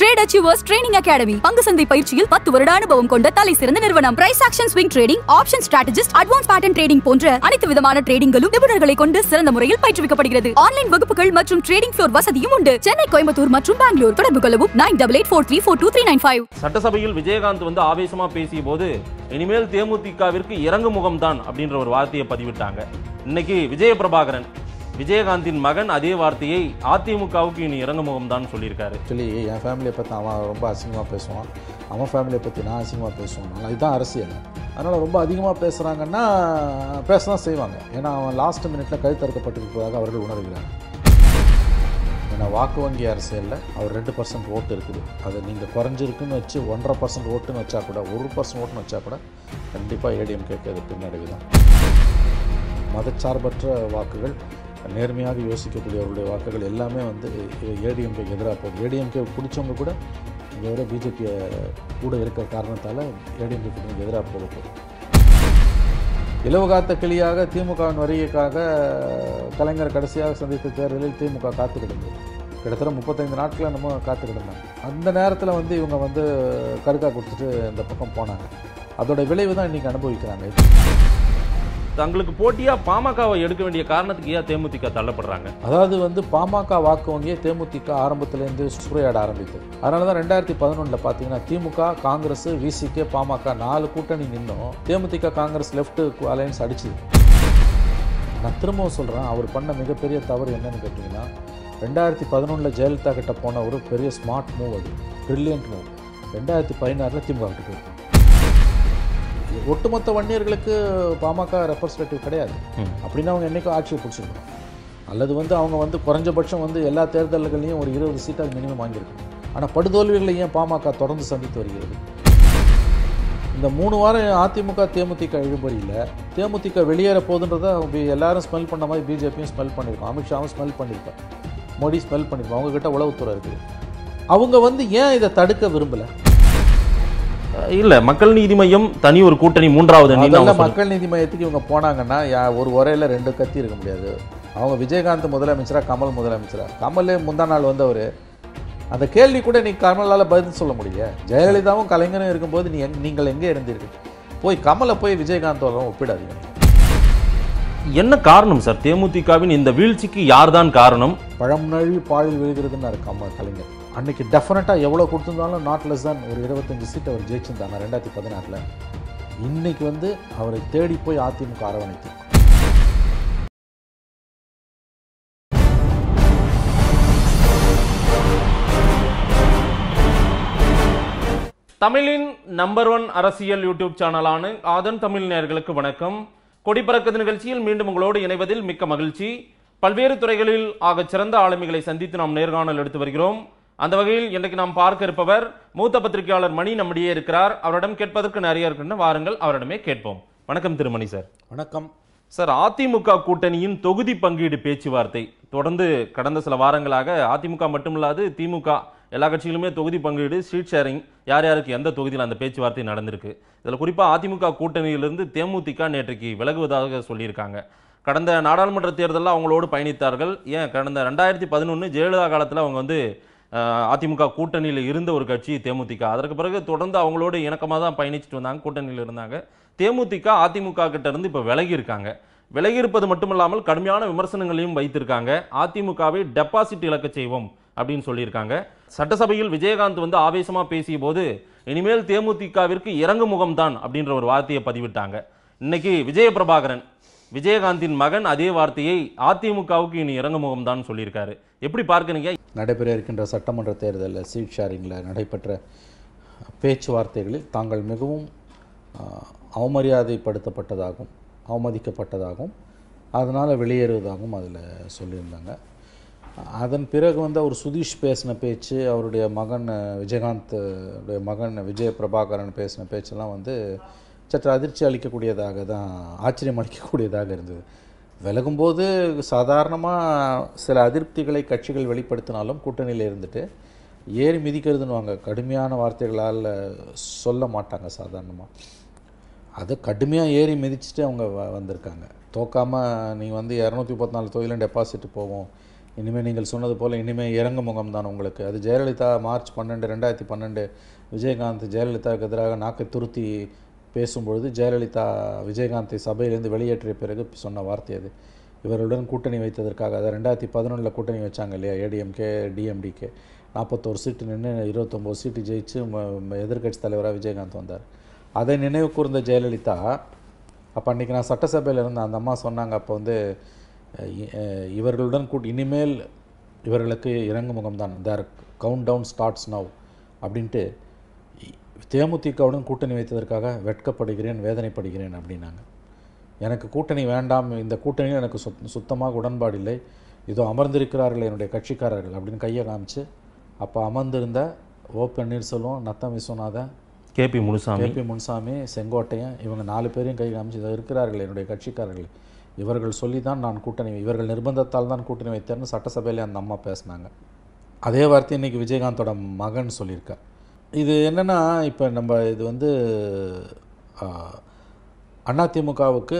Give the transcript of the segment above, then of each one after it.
Trade achievers training academy பங்கு சந்தை பயிற்சியில் பத்து வருட அனுபவம் கொண்ட தலை சிறந்த நிறுவனம் price action swing trading option strategist advance pattern trading போன்ற அனைத்து விதமான ட்ரேடிங்களும் நிபுணர்களை கொண்டு சிறந்த முறையில் பயிற்றுவிக்கப்படுகிறது ஆன்லைன் வகுப்புகள் மற்றும் ட்ரேடிங் ஃப்ளோர் வசதியும் உண்டு சென்னை கோயம்புத்தூர் மற்றும் பெங்களூர் தொடர்பு கொள்ளவும் nine double eight four three four two three nine five சட்டசபையில் விஜயகாந்த் வந்து ஆவேசமா பேசிய போது இனிமேல் தேமுதிகவிற்கு இறங்கு முகம்தான் அப்படின்ற ஒரு வார்த்தையை பதிவிட்டாங்க இன்னைக்கு விஜய பிரபாகரன் விஜயகாந்தின் மகன் அதே வார்த்தையை அதிமுகவுக்கு இனி இறங்கு முகம்தான் சொல்லியிருக்காரு ஆக்சுவலி என் ஃபேமிலியை பற்றி அவன் ரொம்ப அசிங்கமாக பேசுவான் அவன் ஃபேமிலியை பற்றி நான் அசிங்கமாக பேசுவான் அதனால் இதுதான் அரசியல் அதனால் ரொம்ப அதிகமாக பேசுகிறாங்கன்னா பேச தான் செய்வாங்க ஏன்னா அவன் லாஸ்ட் மினிட்ல கழுத்து அறுக்கப்பட்டிருப்பதாக அவர்கள் உணர்கிறாங்க ஏன்னா வாக்கு வங்கி அரசியலில் அவர் ரெண்டு பர்சன்ட் ஓட்டு இருக்குது அது நீங்கள் குறைஞ்சிருக்குன்னு வச்சு ஒன்றரை பர்சன்ட் ஓட்டுன்னு வச்சா கூட ஒரு பர்சன்ட் ஓட்டுன்னு வச்சா கூட கண்டிப்பாக ஏடிஎம்கேக்கு அது பின்னடைவு தான் மதச்சார்பற்ற வாக்குகள் நேர்மையாக யோசிக்கக்கூடியவருடைய வாக்குகள் எல்லாமே வந்து ஏடிஎம்கேக்கு எதிராக போகுது ஏடிஎம்கே பிடிச்சவங்க கூட இங்கே வர பிஜேபியை கூட இருக்கிற காரணத்தால் ஏடிஎம்கே எதிராக போக போகுது இலவகாத்த கிளியாக திமுகவின் வருகைக்காக கலைஞர் கடைசியாக சந்தித்த தேர்தலில் திமுக காத்து கிடந்தது கிட்டத்தட்ட முப்பத்தைந்து நாட்களை நம்ம காத்து கிடந்தாங்க அந்த நேரத்தில் வந்து இவங்க வந்து கருக்கா கொடுத்துட்டு இந்த பக்கம் போனாங்க அதோட விளைவு தான் இன்றைக்கி அனுபவிக்கிறாங்க தங்களுக்கு போட்டியா பாமகவை எடுக்க வேண்டிய காரணத்துக்கு ஏன் தேமுதிக தள்ளப்படுறாங்க அதாவது வந்து பாமக வாக்கு வங்கியை தேமுதிக ஆரம்பத்திலேருந்து சூறையாட ஆரம்பித்தது அதனால தான் ரெண்டாயிரத்தி பதினொன்றில் பார்த்தீங்கன்னா திமுக காங்கிரஸ் விசிகே பாமக நாலு கூட்டணி நின்றும் தேமுதிக காங்கிரஸ் லெஃப்ட் அலையன்ஸ் அடிச்சுது நான் திரும்பவும் சொல்கிறேன் அவர் பண்ண மிகப்பெரிய தவறு என்னன்னு கேட்டிங்கன்னா ரெண்டாயிரத்தி பதினொன்றில் ஜெயலலிதா கிட்ட போன ஒரு பெரிய ஸ்மார்ட் மூவ் அது ப்ரில்லியன்ட் மூவ் ரெண்டாயிரத்தி பதினாறில் திமுக கிட்ட போயிருக்கு ஒட்டுமொத்த வன்னியர்களுக்கு பாமக ரெப்ரஸன்டேட்டிவ் கிடையாது ம். அப்படின்னா அவங்க என்றைக்கும் ஆட்சியை பிடிச்சிருக்கணும் அல்லது வந்து அவங்க வந்து குறைஞ்சபட்சம் வந்து எல்லா தேர்தல்களையும் ஒரு இருபது சீட்டாக மினிமம் வாங்கியிருக்கணும் ஆனால் படுதோல்விகளை ஏன் பாமக தொடர்ந்து சந்தித்து வருகிறது இந்த மூணு வாரம் அதிமுக தேமுதிக இழுபறியில் தேமுதிக வெளியேற போகுதுன்றதை அவங்க எல்லாரும் ஸ்மெல் பண்ண மாதிரி பிஜேபியும் ஸ்மெல் பண்ணியிருக்கோம் அமித்ஷாவும் ஸ்மெல் பண்ணியிருக்கோம் மோடி ஸ்மெல் பண்ணியிருக்கோம் அவங்கக்கிட்ட உளவுத்துறை இருக்குது அவங்க வந்து ஏன் இதை தடுக்க விரும்பலை அஹ் இல்ல மக்கள் நீதி மையம் தனி ஒரு கூட்டணி மூன்றாவது அணின்னு அவங்க அதெல்லாம் சொல்றாங்க. மக்கள் நீதி மையத்துக்கு இவங்க போனாங்கன்னா யா- ஒரு உரையில ரெண்டு கத்தி இருக்க முடியாது அவங்க விஜயகாந்த் முதலமைச்சரா கமல் முதலமைச்சரா கமல் முந்தா நாள் வந்தவர் அந்த கேள்வி கூட நீ கமலால் பதில் சொல்ல முடியல ஜெயலலிதாவும் கலைஞரும் இருக்கும்போது நீ எங் நீங்கள் எங்கே இருந்தீர்கள் போய் கமலை போய் விஜயகாந்தோட ஒப்பிடாதீங்க என்ன காரணம் சார் தேமுதிகவின் இந்த வீழ்ச்சிக்கு யார்தான் காரணம் பழம் நழுவி பாழில் விழுகிறதுன்னு கமல் கலைஞர் அன்னைக்கு டெஃபினட்டாக எவ்வளோ கொடுத்துருந்தாலும் நாட் லெஸ் தான் ஒரு இருபத்தஞ்சு சீட் அவர் ஜெயிச்சிருந்தாங்க ரெண்டாயிரத்தி பதினாறில் இன்னைக்கு வந்து அவரை தேடி போய் அதிமுக அரவணைத்து தமிழின் நம்பர் ஒன் அரசியல் யூடியூப் சேனலான ஆதன் தமிழ் நேயர்களுக்கு வணக்கம் கொடிப்பறக்கது நிகழ்ச்சியில் மீண்டும் உங்களோடு இணைவதில் மிக்க மகிழ்ச்சி பல்வேறு துறைகளில் ஆகச் சிறந்த ஆளுமைகளை சந்தித்து நாம் நேர்காணல் எடுத்து வருகிறோம் அந்த வகையில் இன்றைக்கு நாம் பார்க்க இருப்பவர் மூத்த பத்திரிகையாளர் மணி நம்மிடையே இருக்கிறார் அவரிடம் கேட்பதற்கு நிறைய இருக்கின்ற வாருங்கள் அவரிடமே கேட்போம் வணக்கம் திருமணி சார் வணக்கம் சார் அதிமுக கூட்டணியின் தொகுதி பங்கீடு பேச்சுவார்த்தை தொடர்ந்து கடந்த சில வாரங்களாக அதிமுக மட்டுமில்லாது திமுக எல்லா கட்சிகளுமே தொகுதி பங்கீடு சீட் ஷேரிங் யார் யாருக்கு எந்த தொகுதியில் அந்த பேச்சுவார்த்தை நடந்திருக்கு இதில் குறிப்பாக அதிமுக கூட்டணியிலிருந்து தேமுதிக நேற்றைக்கு விலகுவதாக சொல்லியிருக்காங்க கடந்த நாடாளுமன்ற தேர்தலில் அவங்களோடு பயணித்தார்கள் ஏன் கடந்த ரெண்டாயிரத்தி பதினொன்று ஜெயலலிதா காலத்தில் அவங்க வந்து அஹ், அதிமுக கூட்டணியில் இருந்த ஒரு கட்சி தேமுதிக அதற்கு பிறகு தொடர்ந்து அவங்களோடு இணக்கமாக தான் பயணிச்சுட்டு வந்தாங்க கூட்டணியில் இருந்தாங்க தேமுதிக அதிமுக கிட்ட இருந்து இப்போ விலகி இருக்காங்க விலகி இருப்பது மட்டுமல்லாமல் கடுமையான விமர்சனங்களையும் வைத்திருக்காங்க அதிமுகவை டெபாசிட் இழக்க செய்வோம் அப்படின்னு சொல்லியிருக்காங்க சட்டசபையில் விஜயகாந்த் வந்து ஆவேசமா பேசிய போது இனிமேல் தேமுதிகவிற்கு இறங்கு முகம்தான் அப்படின்ற ஒரு வார்த்தையை பதிவிட்டாங்க இன்னைக்கு விஜய பிரபாகரன் விஜயகாந்தின் மகன் அதே வார்த்தையை அதிமுகவுக்கு இனி இறங்கு முகம்தான் சொல்லியிருக்காரு எப்படி பார்க்கறீங்க நடைபெற இருக்கின்ற சட்டமன்ற தேர்தலில் சீட் ஷேரிங்கில் நடைபெற்ற பேச்சுவார்த்தைகளில் தாங்கள் மிகவும் ஆஹ், அவமரியாதைப்படுத்தப்பட்டதாகவும் அவமதிக்கப்பட்டதாகவும் அதனால் வெளியேறுவதாகவும் அதில் சொல்லியிருந்தாங்க அதன் பிறகு வந்து அவர் சுதீஷ் பேசின பேச்சு அவருடைய மகன் அஹ், விஜயகாந்த் அஹ், உடைய மகன் விஜய பிரபாகரன் பேசின பேச்செல்லாம் வந்து சற்று அதிர்ச்சி அளிக்கக்கூடியதாக தான் ஆச்சரியம் அளிக்கக்கூடியதாக இருந்தது விலகும்போது சாதாரணமாக சில அதிருப்திகளை கட்சிகள் வெளிப்படுத்தினாலும் கூட்டணியில் இருந்துட்டு ஏறி மிதிக்கிறதுன்னு கடுமையான வார்த்தைகளால் சொல்ல மாட்டாங்க சாதாரணமாக அதை கடுமையாக ஏறி மிதிச்சுட்டு அவங்க வ- வந்திருக்காங்க தோக்காமல் நீ வந்து இரநூத்தி முப்பத்தி நாலு தொகுதியிலும் டெபாசிட் போவோம் இனிமேல் நீங்கள் சொன்னது போல் இனிமேல் இறங்கு முகம் தான் உங்களுக்கு அது ஜெயலலிதா மார்ச் பன்னெண்டு ரெண்டாயிரத்தி பன்னெண்டு விஜயகாந்த் ஜெயலலிதாவுக்கு எதிராக நாக்கை துருத்தி பேசும்பொழுது ஜெயலலிதா விஜயகாந்தை சபையிலிருந்து வெளியேற்றிய பிறகு சொன்ன வார்த்தை அது இவர்களுடன் கூட்டணி வைத்ததற்காக அதை ரெண்டாயிரத்தி பதினொன்றில் கூட்டணி வச்சாங்க இல்லையா ஏடிஎம்கே டிஎம்டிகே நாற்பத்தோரு சீட்டு நின்று இருபத்தொம்போது சீட்டு ஜெயிச்சு எதிர்க்கட்சி தலைவராக விஜயகாந்த் வந்தார் அதை நினைவு கூர்ந்த ஜெயலலிதா அப்போ அன்றைக்கி நான் சட்டசபையில் இருந்த அந்த அம்மா சொன்னாங்க அப்போ வந்து அஹ், இ- அஹ், இவர்களுடன் கூட்டி இனிமேல் இவர்களுக்கு இறங்கு முகம்தான் their count down starts now அப்படின்ட்டு இ- தேமுதிகவுடன் கூட்டணி வைத்ததற்காக வெட்கப்படுகிறேன் வேதனைப்படுகிறேன் அப்படின்னாங்க எனக்கு கூட்டணி வேண்டாம் இந்த கூட்டணியில் எனக்கு சுத் சுத்தமாக உடன்பாடு இல்லை இதோ அமர்ந்திருக்கிறார்கள் என்னுடைய கட்சிக்காரர்கள் அப்படின்னு கையை காமிச்சு அப்போ அமர்ந்திருந்த O Panneerselvam Natham Viswanathan KP Munusamy KP Munsamy Sengottaiyan இவங்க நாலு பேரையும் கை காமிச்சு இதோ இருக்கிறார்கள் என்னுடைய கட்சிக்காரர்கள் இவர்கள் சொல்லி தான் நான் கூட்டணி இவர்கள் நிர்பந்தத்தால் தான் கூட்டணி வைத்தேன்னு சட்டசபையில் அந்த அம்மா பேசினாங்க அதே வார்த்தை இன்றைக்கி விஜயகாந்தோட மகன் சொல்லியிருக்கார் இது என்னென்னா இப்போ நம்ம இது வந்து அதிமுகவுக்கு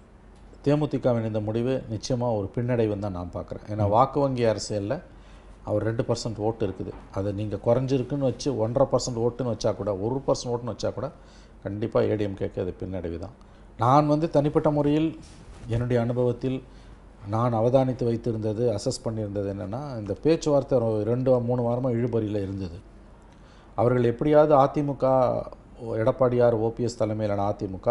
தேமுதிகவின் இந்த முடிவு நிச்சயமாக ஒரு பின்னடைவுன்னு தான் நான் பார்க்குறேன் ஏன்னா வாக்கு வங்கி அரசியலில் அவர் ரெண்டு பர்சன்ட் ஓட்டு இருக்குது அது நீங்கள் குறைஞ்சிருக்குன்னு வச்சு ஒன்றரை பர்சன்ட் ஓட்டுன்னு வச்சா கூட ஒரு பர்சன்ட் ஓட்டுன்னு வச்சா கூட கண்டிப்பாக ஏடிஎம்கேக்கு அது பின்னடைவு தான் நான் வந்து தனிப்பட்ட முறையில் என்னுடைய அனுபவத்தில் நான் அவதானித்து வைத்திருந்தது அசஸ் பண்ணியிருந்தது என்னென்னா இந்த பேச்சுவார்த்தை ஒரு ரெண்டு மூணு வாரமாக இழுபறியில் இருந்தது அவர்கள் எப்படியாவது அதிமுக எடப்பாடியார் ஓபிஎஸ் தலைமையிலான அதிமுக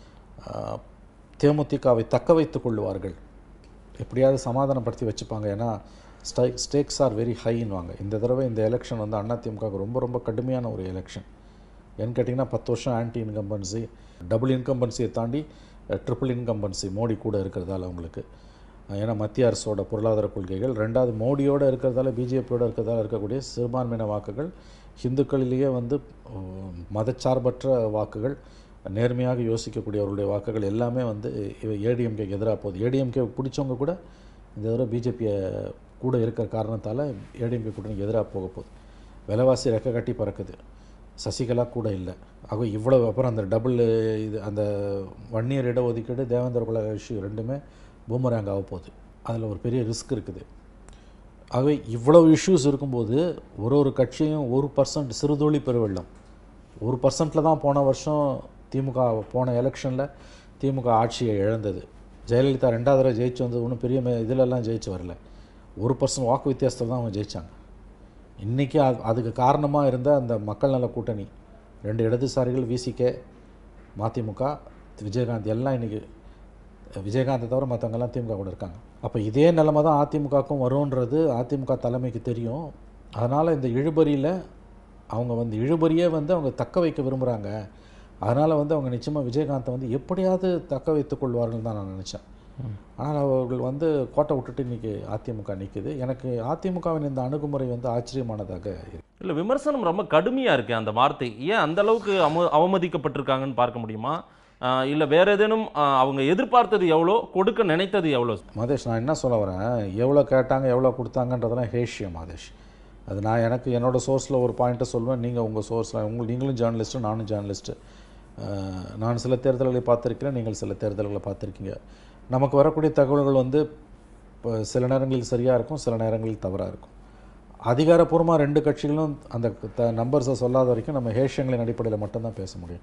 ஆஹ், தேமுதிகவை தக்க வைத்துக் கொள்வார்கள் எப்படியாவது சமாதானப்படுத்தி வச்சுப்பாங்க ஏன்னா ஸ்டை ஸ்டேக்ஸ் ஆர் வெரி ஹைன்னுவாங்க இந்த தடவை இந்த எலெக்ஷன் வந்து அதிமுகவுக்கு ரொம்ப ரொம்ப கடுமையான ஒரு எலெக்ஷன் ஏன்னு கேட்டிங்கன்னா பத்து வருஷம் ஆன்டி இன்கம்பன்சி டபுள் இன்கம்பன்சியை தாண்டி ட்ரிபிள் இன்கம்பன்சி மோடி கூட இருக்கிறதால அவங்களுக்கு ஏன்னா மத்திய அரசோட பொருளாதார கொள்கைகள் ரெண்டாவது மோடியோட இருக்கிறதால பிஜேபியோட இருக்கிறதால இருக்கக்கூடிய சிறுபான்மையின வாக்குகள் ஹிந்துக்களிலேயே வந்து உம், மதச்சார்பற்ற வாக்குகள் நேர்மையாக யோசிக்கக்கூடியவர்களுடைய வாக்குகள் எல்லாமே வந்து ஏடிஎம்கேக்கு எதிராக போகுது ஏடிஎம்கே பிடிச்சவங்க கூட இந்த தடவை பிஜேபியை கூட இருக்கிற காரணத்தால் ஏடிஎம்கே கூட்டணிக்கு எதிராக போக போகுது விலைவாசி ரெக்க கட்டி பறக்குது சசிகலா கூட இல்லை ஆக இவ்வளவு அப்புறம் அந்த டபுள் இது அந்த ஒன் இயர் இடஒதுக்கீடு தேவேந்திர குல இஷ்யூ ரெண்டுமே பூமராங் ஆக போகுது அதில் ஒரு பெரிய ரிஸ்க் இருக்குது ஆகவே இவ்வளவு இஷ்யூஸ் இருக்கும்போது ஒரு ஒரு கட்சியும் ஒரு பர்சன்ட் சிறுதொழி பெருவெள்ளம் ஒரு பர்சன்ட்டில் தான் போன வருஷம் திமுக போன எலெக்ஷனில் திமுக ஆட்சியை இழந்தது ஜெயலலிதா ரெண்டாவது தடவை ஜெயிச்சு வந்தது ஒன்றும் பெரிய மே- இதிலெல்லாம் ஜெயிச்சு வரல ஒரு பர்சன்ட் வாக்கு வித்தியாசத்தில் தான் அவங்க ஜெயித்தாங்க இன்றைக்கி அது அதுக்கு காரணமாக இருந்த அந்த மக்கள் நல கூட்டணி ரெண்டு இடதுசாரிகள் விசிகே மதிமுக விஜயகாந்த் எல்லாம் இன்றைக்கி விஜயகாந்தை தவிர மற்றவங்கெல்லாம் திமுக கூட இருக்காங்க அப்போ இதே நிலைமை தான் அதிமுகவுக்கும் வரும்ன்றது அதிமுக தலைமைக்கு தெரியும் அதனால் இந்த இழுபறியில் அவங்க வந்து இழுபறியே வந்து அவங்க தக்க வைக்க விரும்புகிறாங்க அதனால் வந்து அவங்க நிச்சயமாக விஜயகாந்தை வந்து எப்படியாவது தக்க வைத்துக் கொள்வார்கள் தான் நான் நினச்சேன் ஆனால் அவர்கள் வந்து கோட்டை விட்டுட்டு இன்றைக்கி அதிமுக நிற்குது எனக்கு அதிமுகவின் இந்த அணுகுமுறை வந்து ஆச்சரியமானதாக இருக்கு இல்லை விமர்சனம் ரொம்ப கடுமையாக இருக்கு அந்த வார்த்தை ஏன் அந்த அளவுக்கு அவ அவமதிக்கப்பட்டிருக்காங்கன்னு பார்க்க முடியுமா ஆஹ் இல்ல வேற ஏதேனும் ஆஹ் அவங்க எதிர்பார்த்தது எவ்வளோ கொடுக்க நினைத்தது எவ்வளோ மாதேஷ் நான் என்ன சொல்ல வரேன் எவ்வளோ கேட்டாங்க எவ்வளோ கொடுத்தாங்கன்றதெல்லாம் ஹேஷியம் மாதேஷ் அது நான் எனக்கு என்னோடய சோர்ஸில் ஒரு பாயிண்ட்டை சொல்லுவேன் நீங்கள் உங்கள் சோர்ஸில் உங்கள் நீங்களும் ஜேர்னலிஸ்ட்டு நானும் ஜேர்னலிஸ்ட்டு நான் சில தேர்தல்களை பார்த்துருக்கிறேன் நீங்கள் சில தேர்தல்களை பார்த்துருக்கீங்க நமக்கு வரக்கூடிய தகவல்கள் வந்து இப்போ சில நேரங்களில் சரியாக இருக்கும் சில நேரங்களில் தவறாக இருக்கும் அதிகாரப்பூர்வமாக ரெண்டு கட்சிகளும் அந்த த நம்பர்ஸை சொல்லாத வரைக்கும் நம்ம ஹேஷியங்களின் அடிப்படையில் மட்டும்தான் பேச முடியும்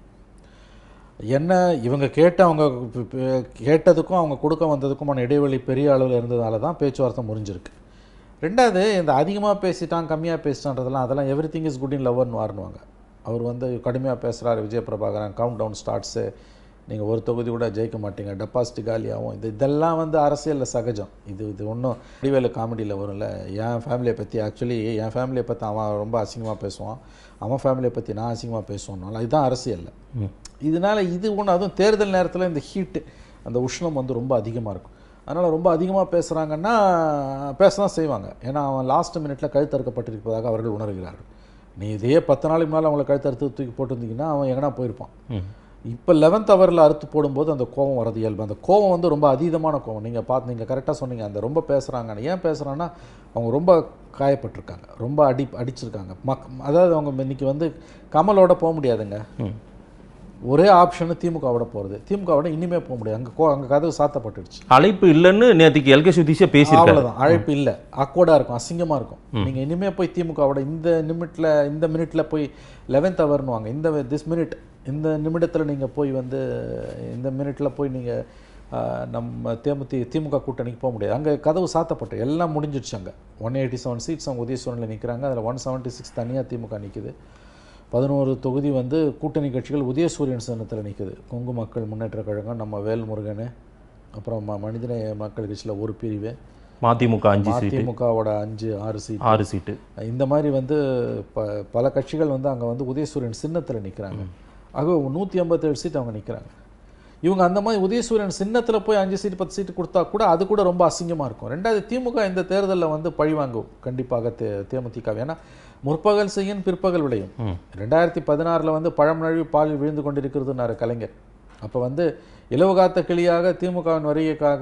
என்ன இவங்க கேட்ட அவங்க ப- ப- கேட்டதுக்கும் அவங்க கொடுக்க வந்ததுக்குமான இடைவெளி பெரிய அளவில் இருந்ததால தான் பேச்சுவார்த்தை முறிஞ்சிருக்கு ரெண்டாவது இந்த அதிகமாக பேசிட்டான் கம்மியாக பேசிட்டான்றதெல்லாம் அதெல்லாம் everything is good in லவர்னு வாருவாங்க அவர் வந்து கடுமையாக பேசுகிறாரு Vijaya Prabhakaran count down starts நீங்கள் ஒரு தொகுதி கூட ஜெயிக்க மாட்டீங்க டெபாசிட் காலியாகும் இது இதெல்லாம் வந்து அரசியலில் சகஜம் இது இது ஒன்றும் வடிவேலு காமெடியில் வரும்ல என் ஃபேமிலியை பற்றி ஆக்சுவலி என் ஃபேமிலியை பற்றி அவன் ரொம்ப அசிங்கமாக பேசுவான் அவன் ஃபேமிலியை பற்றி நான் அசிங்கமாக பேசுவானால இதுதான் அரசியலில் இதனால் இது ஒன்று அதுவும் தேர்தல் நேரத்தில் இந்த ஹீட்டு அந்த உஷ்ணம் வந்து ரொம்ப அதிகமாக இருக்கும் அதனால் ரொம்ப அதிகமாக பேசுகிறாங்கன்னா பேச தான் செய்வாங்க ஏன்னா அவன் லாஸ்ட் மினிட்ல கழுத்தறுக்கப்பட்டிருப்பதாக அவர்கள் உணர்கிறார்கள் நீ இதே பத்து நாளைக்கு முன்னால் அவங்கள கழுத்தறுத்து தூக்கி போட்டிருந்தீங்கன்னா அவன் எங்கனா போயிருப்பான் இப்போ லெவன்த் ஹவரில் அறுத்து போடும்போது அந்த கோவம் வரது இயல்பு அந்த கோவம் வந்து ரொம்ப அதீதமான கோவம் நீங்கள் பார்த்து நீங்கள் கரெக்டாக சொன்னீங்க அந்த ரொம்ப பேசுகிறாங்கன்னு ஏன் பேசுகிறான்னா அவங்க ரொம்ப காயப்பட்டிருக்காங்க ரொம்ப அடி அடிச்சிருக்காங்க மக் அதாவது அவங்க இன்னைக்கு வந்து கமலோட போக முடியாதுங்க ஒரே ஆப்ஷனு திமுகவோட போகிறது திமுகவோட இனிமே போக முடியாது அங்கே அங்கே கதவு சாத்தப்பட்டுடுச்சு அழைப்பு இல்லைன்னு நேற்றுக்கு எல்கே சுதீஷே பேசியிருக்காரு அவ்வளவுதான் அழைப்பு இல்லை அக்கோடா இருக்கும் அசிங்கமா இருக்கும் நீங்க இனிமே போய் திமுகவோட இந்த நிமிட்ல இந்த மினிட்ல போய் லெவன்த் ஹவர்னு வாங்க இந்த திஸ் மினிட் இந்த நிமிடத்துல நீங்க போய் வந்து இந்த மினிட்ல போய் நீங்க ஆஹ், நம்ம தேமுதி திமுக கூட்டணிக்கு போக முடியாது அங்க கதவு சாத்தப்பட்டு எல்லாம் முடிஞ்சிடுச்சு அங்க ஒன் எயிட்டி செவன் சீட்ஸ் அவங்க உதயசூரனில் நிற்கிறாங்க அதில் ஒன் செவன்ட்டி சிக்ஸ் தனியாக திமுக நிக்குது பதினோரு தொகுதி வந்து கூட்டணி கட்சிகள் உதயசூரியன் சின்னத்தில் நிக்குது கொங்கு மக்கள் முன்னேற்ற கழகம் நம்ம வேல்முருகன் அப்புறம் ம- மனிதநேய மக்கள் கட்சியில் ஒரு பிரிவு மதிமுக அஞ்சு சீட்டு மதிமுகவோட அஞ்சு ஆறு சீட் ஆறு சீட்டு இந்த மாதிரி வந்து ப பல கட்சிகள் வந்து அங்கே வந்து உதயசூரியன் சின்னத்தில் நிற்கிறாங்க ஆக நூற்றி ஐம்பத்தேழு சீட் அவங்க நிற்கிறாங்க இவங்க அந்த மாதிரி உதயசூரியன் சின்னத்தில் போய் அஞ்சு சீட் பத்து சீட் கொடுத்தா கூட அது கூட ரொம்ப அசிங்கமாக இருக்கும் ரெண்டாவது திமுக இந்த தேர்தலில் வந்து பழிவாங்கும் கண்டிப்பாக தே தேமுதிக ஏன்னா முற்பகல் செய்யும் பிற்பகல் விளையும் ரெண்டாயிரத்தி பதினாறில் வந்து பழம் நழுவி பாலில் விழுந்து கொண்டிருக்கிறதுனாரு கலைஞர் அப்போ வந்து இலவகாத்த கிளியாக திமுகவின் வருகைக்காக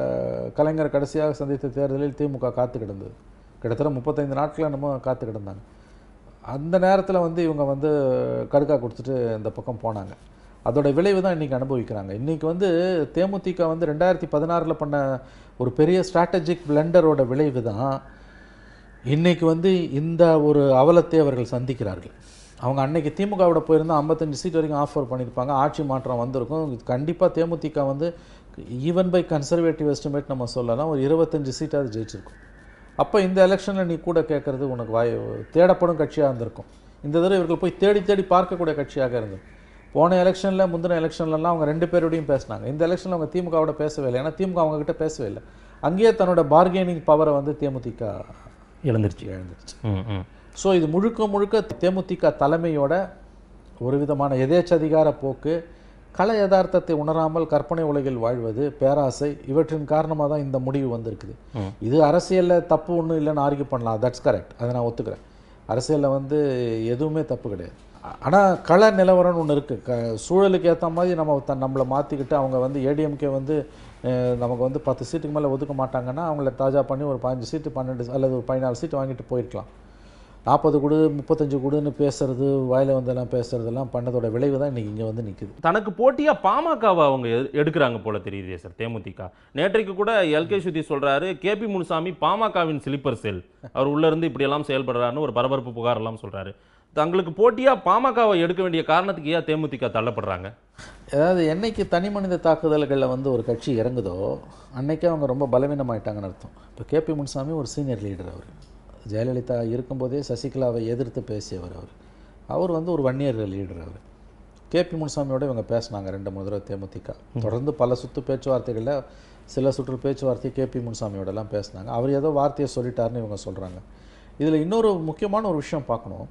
கலைஞர் கடைசியாக சந்தித்த தேர்தலில் திமுக காத்து கிடந்தது கிட்டத்தட்ட முப்பத்தைந்து நாட்கள் நம்ம காத்து கிடந்தாங்க அந்த நேரத்தில் வந்து இவங்க வந்து கடுக்கா கொடுத்துட்டு இந்த பக்கம் போனாங்க அதோட விளைவு தான் இன்றைக்கி அனுபவிக்கிறாங்க இன்றைக்கி வந்து தேமுதிக வந்து ரெண்டாயிரத்தி பதினாறில் பண்ண ஒரு பெரிய ஸ்ட்ராட்டஜிக் பிளண்டரோட விளைவு தான் இன்னைக்கு வந்து இந்த ஒரு அவலத்தை அவர்கள் சந்திக்கிறார்கள் அவங்க அன்னைக்கு திமுகவோட போயிருந்தா ஐம்பத்தஞ்சு சீட் வரைக்கும் ஆஃபர் பண்ணியிருப்பாங்க ஆட்சி மாற்றம் வந்திருக்கும் கண்டிப்பாக தேமுதிக வந்து ஈவன் பை கன்சர்வேட்டிவ் எஸ்டிமேட் நம்ம சொல்லலாம் ஒரு இருபத்தஞ்சு சீட்டாவது ஜெயிச்சிருக்கும் அப்போ இந்த எலெக்ஷனில் நீ கூட கேட்கறது உனக்கு வாய் தேடப்படும் கட்சியாக இருந்திருக்கும் இந்த தடவை இவர்கள் போய் தேடி தேடி பார்க்கக்கூடிய கட்சியாக இருந்தது போன எலெக்ஷனில் முந்தின எலெக்ஷன்லலாம் அவங்க ரெண்டு பேரோடையும் பேசினாங்க இந்த எலெக்ஷனில் அவங்க திமுகவோட பேசவே இல்லை ஏன்னா திமுக அவங்க கிட்ட பேசவே இல்லை அங்கேயே தன்னோட பார்கெனிங் பவரை வந்து தேமுதிக இழந்துருச்சு இழந்துருச்சு ம் ம் ஸோ இது முழுக்க முழுக்க தேமுதிக தலைமையோட ஒரு விதமான எதேச்சதிகார போக்கு கல யதார்த்தத்தை உணராமல் கற்பனை உலகில் வாழ்வது பேராசை இவற்றின் காரணமாக தான் இந்த முடிவு வந்திருக்குது இது அரசியலில் தப்பு ஒன்றும் இல்லைன்னு ஆர்கியூ பண்ணலாம் தட்ஸ் கரெக்ட் அதை நான் ஒத்துக்கிறேன் அரசியலில் வந்து எதுவுமே தப்பு கிடையாது ஆனால் கள நிலவரம்னு ஒன்று இருக்குது க சூழலுக்கு ஏற்ற மாதிரி நம்ம த நம்மளை மாற்றிக்கிட்டு அவங்க வந்து ஏடிஎம்கே வந்து அஹ், நமக்கு வந்து பத்து சீட்டுக்கு மேலே ஒதுக்க மாட்டாங்கன்னா அவங்கள தாஜா பண்ணி ஒரு பதினஞ்சு சீட்டு பன்னெண்டு அல்லது ஒரு பதினாலு சீட்டு வாங்கிட்டு போயிருக்கலாம் நாற்பது குடு முப்பத்தஞ்சு குடுன்னு பேசுறது வாயில வந்தெல்லாம் பேசுறதெல்லாம் பண்ணதோட விளைவு தான் இன்னைக்கு இங்கே வந்து நிற்குது தனக்கு போட்டியா பாமகவை அவங்க எடு- எடுக்கிறாங்க போல தெரியுதே சார் தேமுதிக நேற்றைக்கு கூட எல்கே சுதி சொல்றாரு கேபி முனுசாமி பாமகவின் ஸ்லிப்பர் செல் அவர் உள்ள இருந்து இப்படி எல்லாம் செயல்படுறாருன்னு ஒரு பரபரப்பு புகார் எல்லாம் சொல்றாரு தங்களுக்கு போட்டியா பாமகவை எடுக்க வேண்டிய காரணத்துக்கு ஏன் தேமுதிக தள்ளப்படுறாங்க அதாவது என்னைக்கு தனி மனித தாக்குதல்களில் வந்து ஒரு கட்சி இறங்குதோ அன்னைக்கே அவங்க ரொம்ப பலவீனமாயிட்டாங்கன்னு அர்த்தம் இப்போ கேபி முனுசாமி ஒரு சீனியர் லீடர் அவர் ஜெயலலிதா இருக்கும்போதே சசிகலாவை எதிர்த்து பேசியவர் அவர் அவர் வந்து ஒரு ஒன் இயர் லீடர் அவர் கேபி முனுசாமியோட இவங்க பேசினாங்க ரெண்டு மூணு தடவை தேமுதிக தொடர்ந்து பல சுத்து பேச்சுவார்த்தைகளில் சில சுற்று பேச்சுவார்த்தை கேபி முனுசாமியோடலாம் பேசினாங்க அவர் ஏதோ வார்த்தையை சொல்லிட்டாருன்னு இவங்க சொல்கிறாங்க இதில் இன்னொரு முக்கியமான ஒரு விஷயம் பார்க்கணும்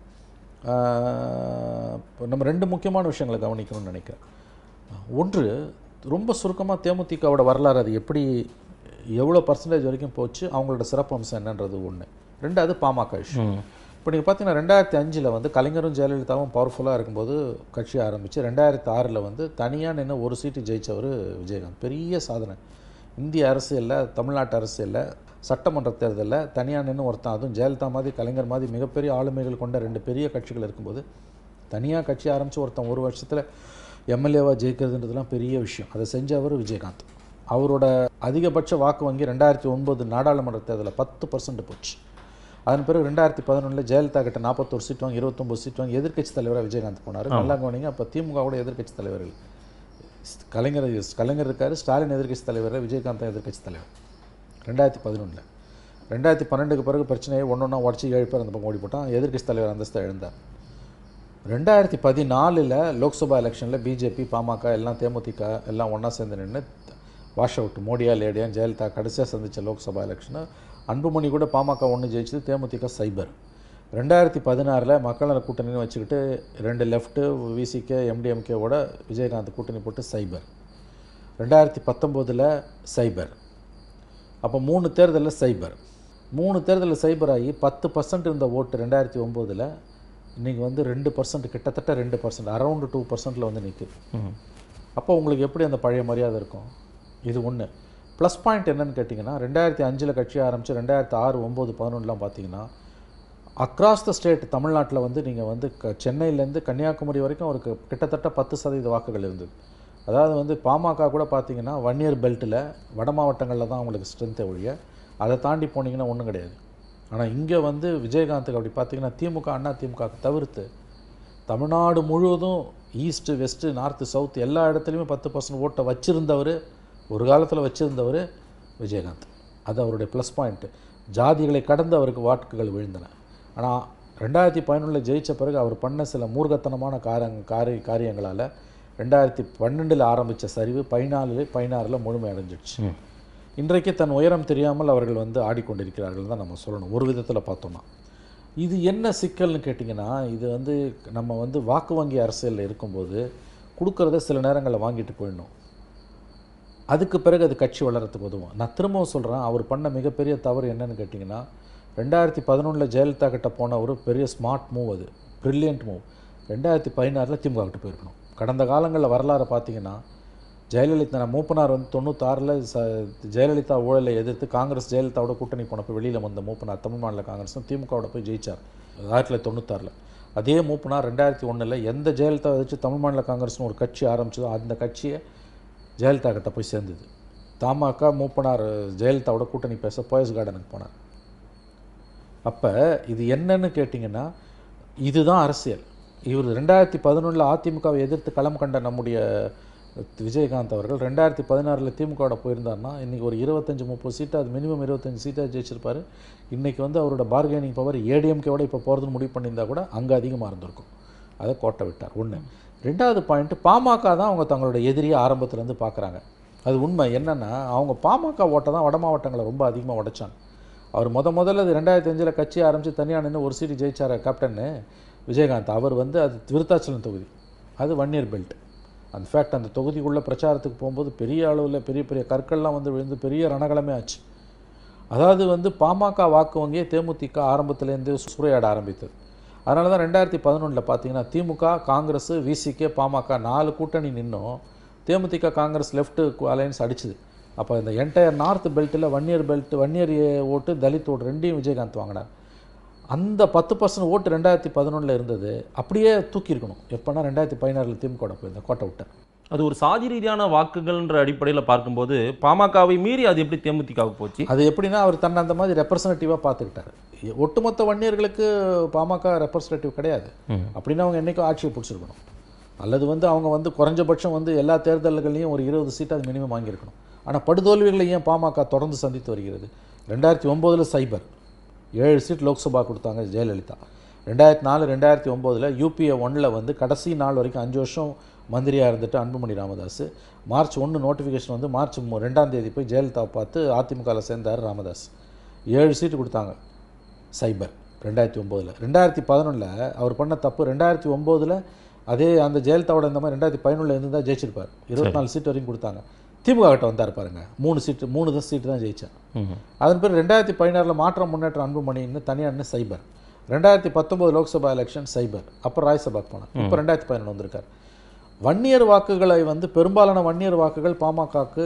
ஆஹ் இப்ப நம்ம ரெண்டு முக்கியமான விஷயங்களை கவனிக்கணும்னு நினைக்கிறேன் ஒன்று ரொம்ப சுருக்கமாக தேமுதிகவோட வரலாறு அது எப்படி எவ்வளோ பர்சன்டேஜ் வரைக்கும் போச்சு அவங்களோட சிறப்பு அம்சம் என்னன்றது ஒன்று ரெண்டாவது பாமக இஷ்யூ இப்போ நீங்கள் பார்த்தீங்கன்னா ரெண்டாயிரத்தி அஞ்சில் வந்து கலைஞரும் ஜெயலலிதாவும் பவர்ஃபுல்லாக இருக்கும்போது கட்சி ஆரம்பித்து ரெண்டாயிரத்தி ஆறில் வந்து தனியாக நின்று ஒரு சீட்டு ஜெயிச்சவர் விஜயகாந்த் பெரிய சாதனை இந்திய அரசியலில் தமிழ்நாட்டு அரசியலில் சட்டமன்ற தேர்தலில் தனியாக நின்று ஒருத்தன் அதுவும் ஜெயலலிதா மாதிரி கலைஞர் மாதிரி மிகப்பெரிய ஆளுமைகள் கொண்ட ரெண்டு பெரிய கட்சிகள் இருக்கும்போது தனியாக கட்சி ஆரம்பித்து ஒருத்தன் ஒரு வருஷத்தில் எம்எல்ஏவாக ஜெயிக்கிறதுன்றதுலாம் பெரிய விஷயம் அதை செஞ்சவர் விஜயகாந்த் அவரோட அதிகபட்ச வாக்கு வங்கி ரெண்டாயிரத்தி ஒன்பது நாடாளுமன்ற தேர்தலில் பத்து பர்சன்ட் போச்சு அதன் பிறகு ரெண்டாயிரத்தி பதினொன்றில் ஜெயலலிதா கிட்ட நாற்பத்தோரு சீட் வாங்கி இருபத்தொம்பது சீட் வாங்கி எதிர்க்கட்சி தலைவராக விஜயகாந்த் போனார் நல்லா கவனிங்க அப்போ திமுக கூட எதிர்க்கட்சி தலைவர்கள் கலைஞர் கலைஞர் இருக்காரு ஸ்டாலின் எதிர்க்கட்சி தலைவர் விஜயகாந்த் தான் எதிர்க்கட்சி தலைவர் ரெண்டாயிரத்தி பதினொன்றில் ரெண்டாயிரத்தி பன்னெண்டுக்கு பிறகு பிரச்சனையை ஒன்று ஒன்றா உடச்சி ஏழு பேர் அந்த பக்கம் ஓடி போட்டான் எதிர்க்கட்சி தலைவர் அந்தஸ்தை எழுந்தார் ரெண்டாயிரத்தி பதினாலில் லோக்சபா எலெக்ஷனில் பிஜேபி பாமக எல்லாம் தேமுதிக எல்லாம் ஒன்றா சேர்ந்து நின்று வாஷ் அவுட் மோடியா லேடியா ஜெயலலிதா கடைசியாக சந்தித்த லோக்சபா எலெக்ஷனை அன்புமணி கூட பாமக ஒன்று ஜெயிச்சது தேமுதிக சைபர் ரெண்டாயிரத்தி பதினாறில் மக்கள் நல கூட்டணின்னு வச்சுக்கிட்டு ரெண்டு லெஃப்ட்டு விசிகே எம்டிஎம்கேவோட விஜயகாந்த் கூட்டணி போட்டு சைபர் ரெண்டாயிரத்தி பத்தொம்போதில் சைபர் அப்போ மூணு தேர்தலில் சைபர் மூணு தேர்தலில் சைபர் ஆகி பத்து பர்சன்ட் இருந்த ஓட்டு ரெண்டாயிரத்தி ஒம்போதில் இன்றைக்கி வந்து ரெண்டு பர்சன்ட் கிட்டத்தட்ட ரெண்டு பர்சன்ட் அரௌண்டு டூ பர்சன்ட்டில் வந்து நிற்குது அப்போ உங்களுக்கு எப்படி அந்த பழைய மரியாதை இருக்கும் இது ஒன்று ப்ளஸ் பாயிண்ட் என்னன்னு கேட்டிங்கன்னா ரெண்டாயிரத்தி அஞ்சில் கட்சி ஆரம்பித்து ரெண்டாயிரத்தி ஆறு ஒம்பது பதினொன்றுலாம் பார்த்தீங்கன்னா அக்ராஸ் த ஸ்டேட் தமிழ்நாட்டில் வந்து நீங்கள் வந்து க சென்னையிலேருந்து கன்னியாகுமரி வரைக்கும் ஒரு க- கிட்டத்தட்ட பத்து சதவீத வாக்குகள் இருந்தது அதாவது வந்து பாமக கூட பார்த்தீங்கன்னா வன்னியர் பெல்ட்டில் வட மாவட்டங்களில் தான் அவங்களுக்கு ஸ்ட்ரென்த்தை ஒழிய அதை தாண்டி போனீங்கன்னா ஒன்றும் கிடையாது ஆனால் இங்கே வந்து விஜயகாந்துக்கு அப்படி பார்த்தீங்கன்னா திமுக அண்ணா திமுக தவிர்த்து தமிழ்நாடு முழுவதும் ஈஸ்ட்டு வெஸ்ட்டு நார்த்து சவுத் எல்லா இடத்துலையுமே பத்து பர்சன்ட் ஓட்டை வச்சிருந்தவர் ஒரு காலத்தில் வச்சிருந்தவர் விஜயகாந்த் அது அவருடைய ப்ளஸ் பாயிண்ட்டு ஜாதிகளை கடந்து அவருக்கு வாக்குகள் விழுந்தன ஆனால் ரெண்டாயிரத்தி பதினொன்றில் ஜெயிச்ச பிறகு அவர் பண்ண சில மூர்க்கத்தனமான காரங்க காரிய காரியங்களால் ரெண்டாயிரத்தி பன்னெண்டில் ஆரம்பித்த சரிவு பதினாலு பதினாறில் முழுமை அடைஞ்சிடுச்சு இன்றைக்கு தன் உயரம் தெரியாமல் அவர்கள் வந்து ஆடிக்கொண்டிருக்கிறார்கள் தான் நம்ம சொல்லணும் ஒரு விதத்தில் பார்த்தோம்னா இது என்ன சிக்கல்னு கேட்டிங்கன்னா இது வந்து நம்ம வந்து வாக்கு வங்கி அரசியலில் இருக்கும்போது கொடுக்கறத சில நேரங்களில் வாங்கிட்டு போயிடணும் அதுக்கு பிறகு அது கட்சி வளர்கிறதுக்கு உதவும் நான் திரும்பவும் சொல்கிறேன் அவர் பண்ண மிகப்பெரிய தவறு என்னன்னு கேட்டிங்கன்னா ரெண்டாயிரத்தி பதினொன்றில் ஜெயலலிதா கிட்ட போன ஒரு பெரிய ஸ்மார்ட் மூவ் அது ப்ரில்லியன்ட் மூவ் ரெண்டாயிரத்தி பதினாறில் திமுக கிட்ட போயிருக்கணும் கடந்த காலங்களில் வரலாறு பார்த்தீங்கன்னா ஜெயலலிதா நான் மூப்பனார் வந்து தொண்ணூத்தாறில் ச ஜெயலலிதா ஊழலை எதிர்த்து காங்கிரஸ் ஜெயலலிதாவோட கூட்டணி போனப்போ வெளியில் வந்த மூப்பனார் தமிழ் மாநில காங்கிரஸும் திமுகவோட போய் ஜெயிச்சார் ஆயிரத்தி தொள்ளாயிரத்தி தொண்ணூத்தாறில் அதே மூப்பனார் ரெண்டாயிரத்தி ஒன்றில் எந்த ஜெயலலிதா எதிர்த்து தமிழ் மாநில காங்கிரஸ்னு ஒரு கட்சி ஆரம்பிச்சதோ அந்த கட்சியை ஜெயலலிதா கிட்ட போய் சேர்ந்தது தமாக மூப்பனார் ஜெயலலிதாவோட கூட்டணி பேச போயஸ் கார்டனுக்கு போனார் அப்போ இது என்னன்னு கேட்டிங்கன்னா இதுதான் அரசியல் இவர் ரெண்டாயிரத்தி பதினொன்றில் அதிமுகவை எதிர்த்து களம் கண்ட நம்முடைய விஜயகாந்த் அவர்கள் ரெண்டாயிரத்தி பதினாறில் திமுகவோட போயிருந்தாருன்னா இன்றைக்கி ஒரு இருபத்தஞ்சி முப்பது சீட்டு அது மினிமம் இருபத்தஞ்சி சீட்டாக ஜெயிச்சிருப்பார் இன்றைக்கி வந்து அவரோட பார்கெனிங் பவர் ஏடிஎம்கேவோட இப்போ போகிறதுன்னு முடிவு பண்ணியிருந்தா கூட அங்கே அதிகமாக இருந்திருக்கும் அதை கோட்டை விட்டார் ஒன்று ரெண்டாவது பாயிண்ட் பாமக தான் அவங்க தங்களோட எதிரியை ஆரம்பத்துலேருந்து பார்க்குறாங்க அது உண்மை என்னென்னா அவங்க பாமக ஓட்டை தான் வட மாவட்டங்களை ரொம்ப அதிகமாக உடைச்சாங்க அவர் முத முதல்ல அது ரெண்டாயிரத்தி அஞ்சில் கட்சி ஆரம்பித்து தனியாக நின்று ஒரு சீட்டு ஜெயிச்சார் கேப்டன்னு விஜயகாந்த் அவர் வந்து அது விருத்தாச்சலம் தொகுதி அது வன்னியர் பெல்ட் அந்த ஃபேக்ட் அந்த தொகுதிக்குள்ளே பிரச்சாரத்துக்கு போகும்போது பெரிய அளவில் பெரிய பெரிய கற்கள்லாம் வந்து விழுந்து பெரிய ரணகளமே ஆச்சு அதாவது வந்து பாமக வாக்கு வங்கியை தேமுதிக ஆரம்பத்துலேருந்து சூறையாட ஆரம்பித்தது அதனால தான் ரெண்டாயிரத்தி பதினொன்றில் பார்த்தீங்கன்னா திமுக காங்கிரஸ் விசிகே பாமக நாலு கூட்டணி நின்னும் தேமுதிக காங்கிரஸ் லெஃப்ட் அலையன்ஸ் அடிச்சுது அப்போ இந்த என்டையர் நார்த் பெல்ட்டில் வன்னியர் பெல்ட் வன்னியர் ஏ- ஓட்டு தலித் ஓட்டு ரெண்டையும் விஜயகாந்த் வாங்கினார் அந்த பத்து பர்சன்ட் ஓட்டு ரெண்டாயிரத்தி பதினொன்றில் இருந்தது அப்படியே தூக்கியிருக்கணும் எப்போனா ரெண்டாயிரத்தி பதினாறில் திமுக போயிருந்தேன் கோட்டை விட்டேன் அது ஒரு சாதி ரீதியான வாக்குகள்ன்ற அடிப்படையில் பார்க்கும்போது பாமகவை மீறி அது எப்படி தேமுதிகவுக்கு போச்சு அது எப்படின்னா அவர் தன்னை அந்த மாதிரி ரெப்ரசன்டேட்டிவாக பார்த்துக்கிட்டாரு ஒட்டுமொத்த வன்னியர்களுக்கு பாமக ரெப்ரசன்டேட்டிவ் கிடையாது அப்படின்னா அவங்க என்றைக்கும் ஆட்சியை பிடிச்சிருக்கணும் அல்லது வந்து அவங்க வந்து குறைஞ்சபட்சம் வந்து எல்லா தேர்தல்கள்லையும் ஒரு இருபது சீட் அது மினிமம் வாங்கியிருக்கணும் ஆனால் படுதோல்விகளை ஏன் பாமக தொடர்ந்து சந்தித்து வருகிறது ரெண்டாயிரத்தி ஒம்போதில் சைபர் ஏழு சீட் லோக்சபா கொடுத்தாங்க ஜெயலலிதா ரெண்டாயிரத்தி நாலு ரெண்டாயிரத்தி ஒம்போதில் யூபிஏ ஒன்னில் வந்து கடைசி நாள் வரைக்கும் அஞ்சு வருஷம் மந்திரியாக இருந்துட்டு அன்புமணி ராமதாஸ் மார்ச் ஒன்று நோட்டிஃபிகேஷன் வந்து மார்ச் மு- ரெண்டாம் தேதி போய் ஜெயலலிதாவை பார்த்து அதிமுகவில் சேர்ந்தார் ராமதாஸ் ஏழு சீட்டு கொடுத்தாங்க சைபர் ரெண்டாயிரத்தி ஒம்போதில் ரெண்டாயிரத்தி பதினொன்றில் அவர் பண்ண தப்பு ரெண்டாயிரத்தி ஒம்போதில் அதே அந்த ஜெயலலிதாவோட இந்த மாதிரி ரெண்டாயிரத்தி பதினொன்றில் இருந்து தான் ஜெயிச்சிருப்பார் இருபத்தி நாலு சீட் வரைக்கும் கொடுத்தாங்க திமுக கிட்ட வந்தார் பாருங்க மூணு சீட்டு மூணு தான் சீட்டு தான் ஜெயிச்சேன் அதன் பிறகு ரெண்டாயிரத்தி பதினாறில் மாற்றம் முன்னேற்றம் அன்புமணின்னு தனியாக நின்று சைபர் ரெண்டாயிரத்தி பத்தொம்போது லோக்சபா எலெக்ஷன் சைபர் அப்புறம் ராஜ்சபாக்கு போனேன் இப்போ ரெண்டாயிரத்தி பதினொன்று வந்திருக்கார் வன்னியர் வாக்குகளை வந்து பெரும்பாலான வன்னியர் வாக்குகள் பாமகக்கு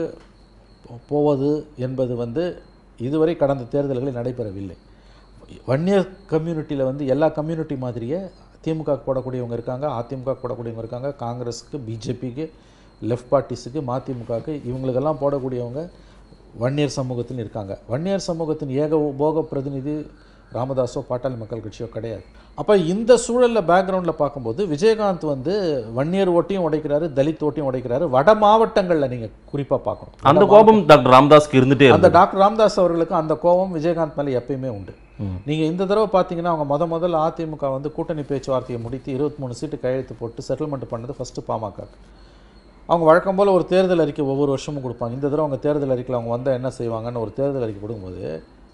போவது என்பது வந்து இதுவரை கடந்த தேர்தல்களில் நடைபெறவில்லை வன்னியர் கம்யூனிட்டியில் வந்து எல்லா கம்யூனிட்டி மாதிரியே திமுக க்கு போடக்கூடியவங்க இருக்காங்க அதிமுக க்கு போடக்கூடியவங்க இருக்காங்க காங்கிரஸுக்கு பிஜேபிக்கு லெஃப்ட் பார்ட்டிஸுக்கு மதிமுகவுக்கு இவங்களுக்கெல்லாம் போடக்கூடியவங்க வன்னியர் சமூகத்தில் இருக்காங்க வன்னியர் சமூகத்தின் ஏக போக பிரதிநிதி ராமதாஸோ பாட்டாளி மக்கள் கட்சியோ கிடையாது அப்போ இந்த சூழலில் பேக்ரவுண்டில் பார்க்கும்போது விஜயகாந்த் வந்து வன்னியர் ஓட்டையும் உடைக்கிறாரு தலித் ஓட்டையும் உடைக்கிறாரு வட மாவட்டங்களில் நீங்கள் குறிப்பாக பார்க்கணும் அந்த கோபம் டாக்டர் ராமதாஸ்க்கு இருந்துட்டே அந்த இருந்தது டாக்டர் ராமதாஸ் அவர்களுக்கு அந்த கோபம் விஜயகாந்த் மேலே எப்பயுமே உண்டு நீங்கள் இந்த தடவை பார்த்தீங்கன்னா அவங்க முத முதல்ல அதிமுக வந்து கூட்டணி பேச்சுவார்த்தையை முடித்து இருபத்தி மூணு சீட்டு கையெழுத்து போட்டு செட்டில்மெண்ட் பண்ணது ஃபஸ்ட்டு பாமக அவங்க வழக்கம் போல் ஒரு தேர்தல் அறிக்கை ஒவ்வொரு வருஷமும் கொடுப்பாங்க இந்த தடவை அவங்க தேர்தல் அறிக்கையில் அவங்க வந்தால் என்ன செய்வாங்கன்னு ஒரு தேர்தல் அறிக்கை கொடுக்கும்போது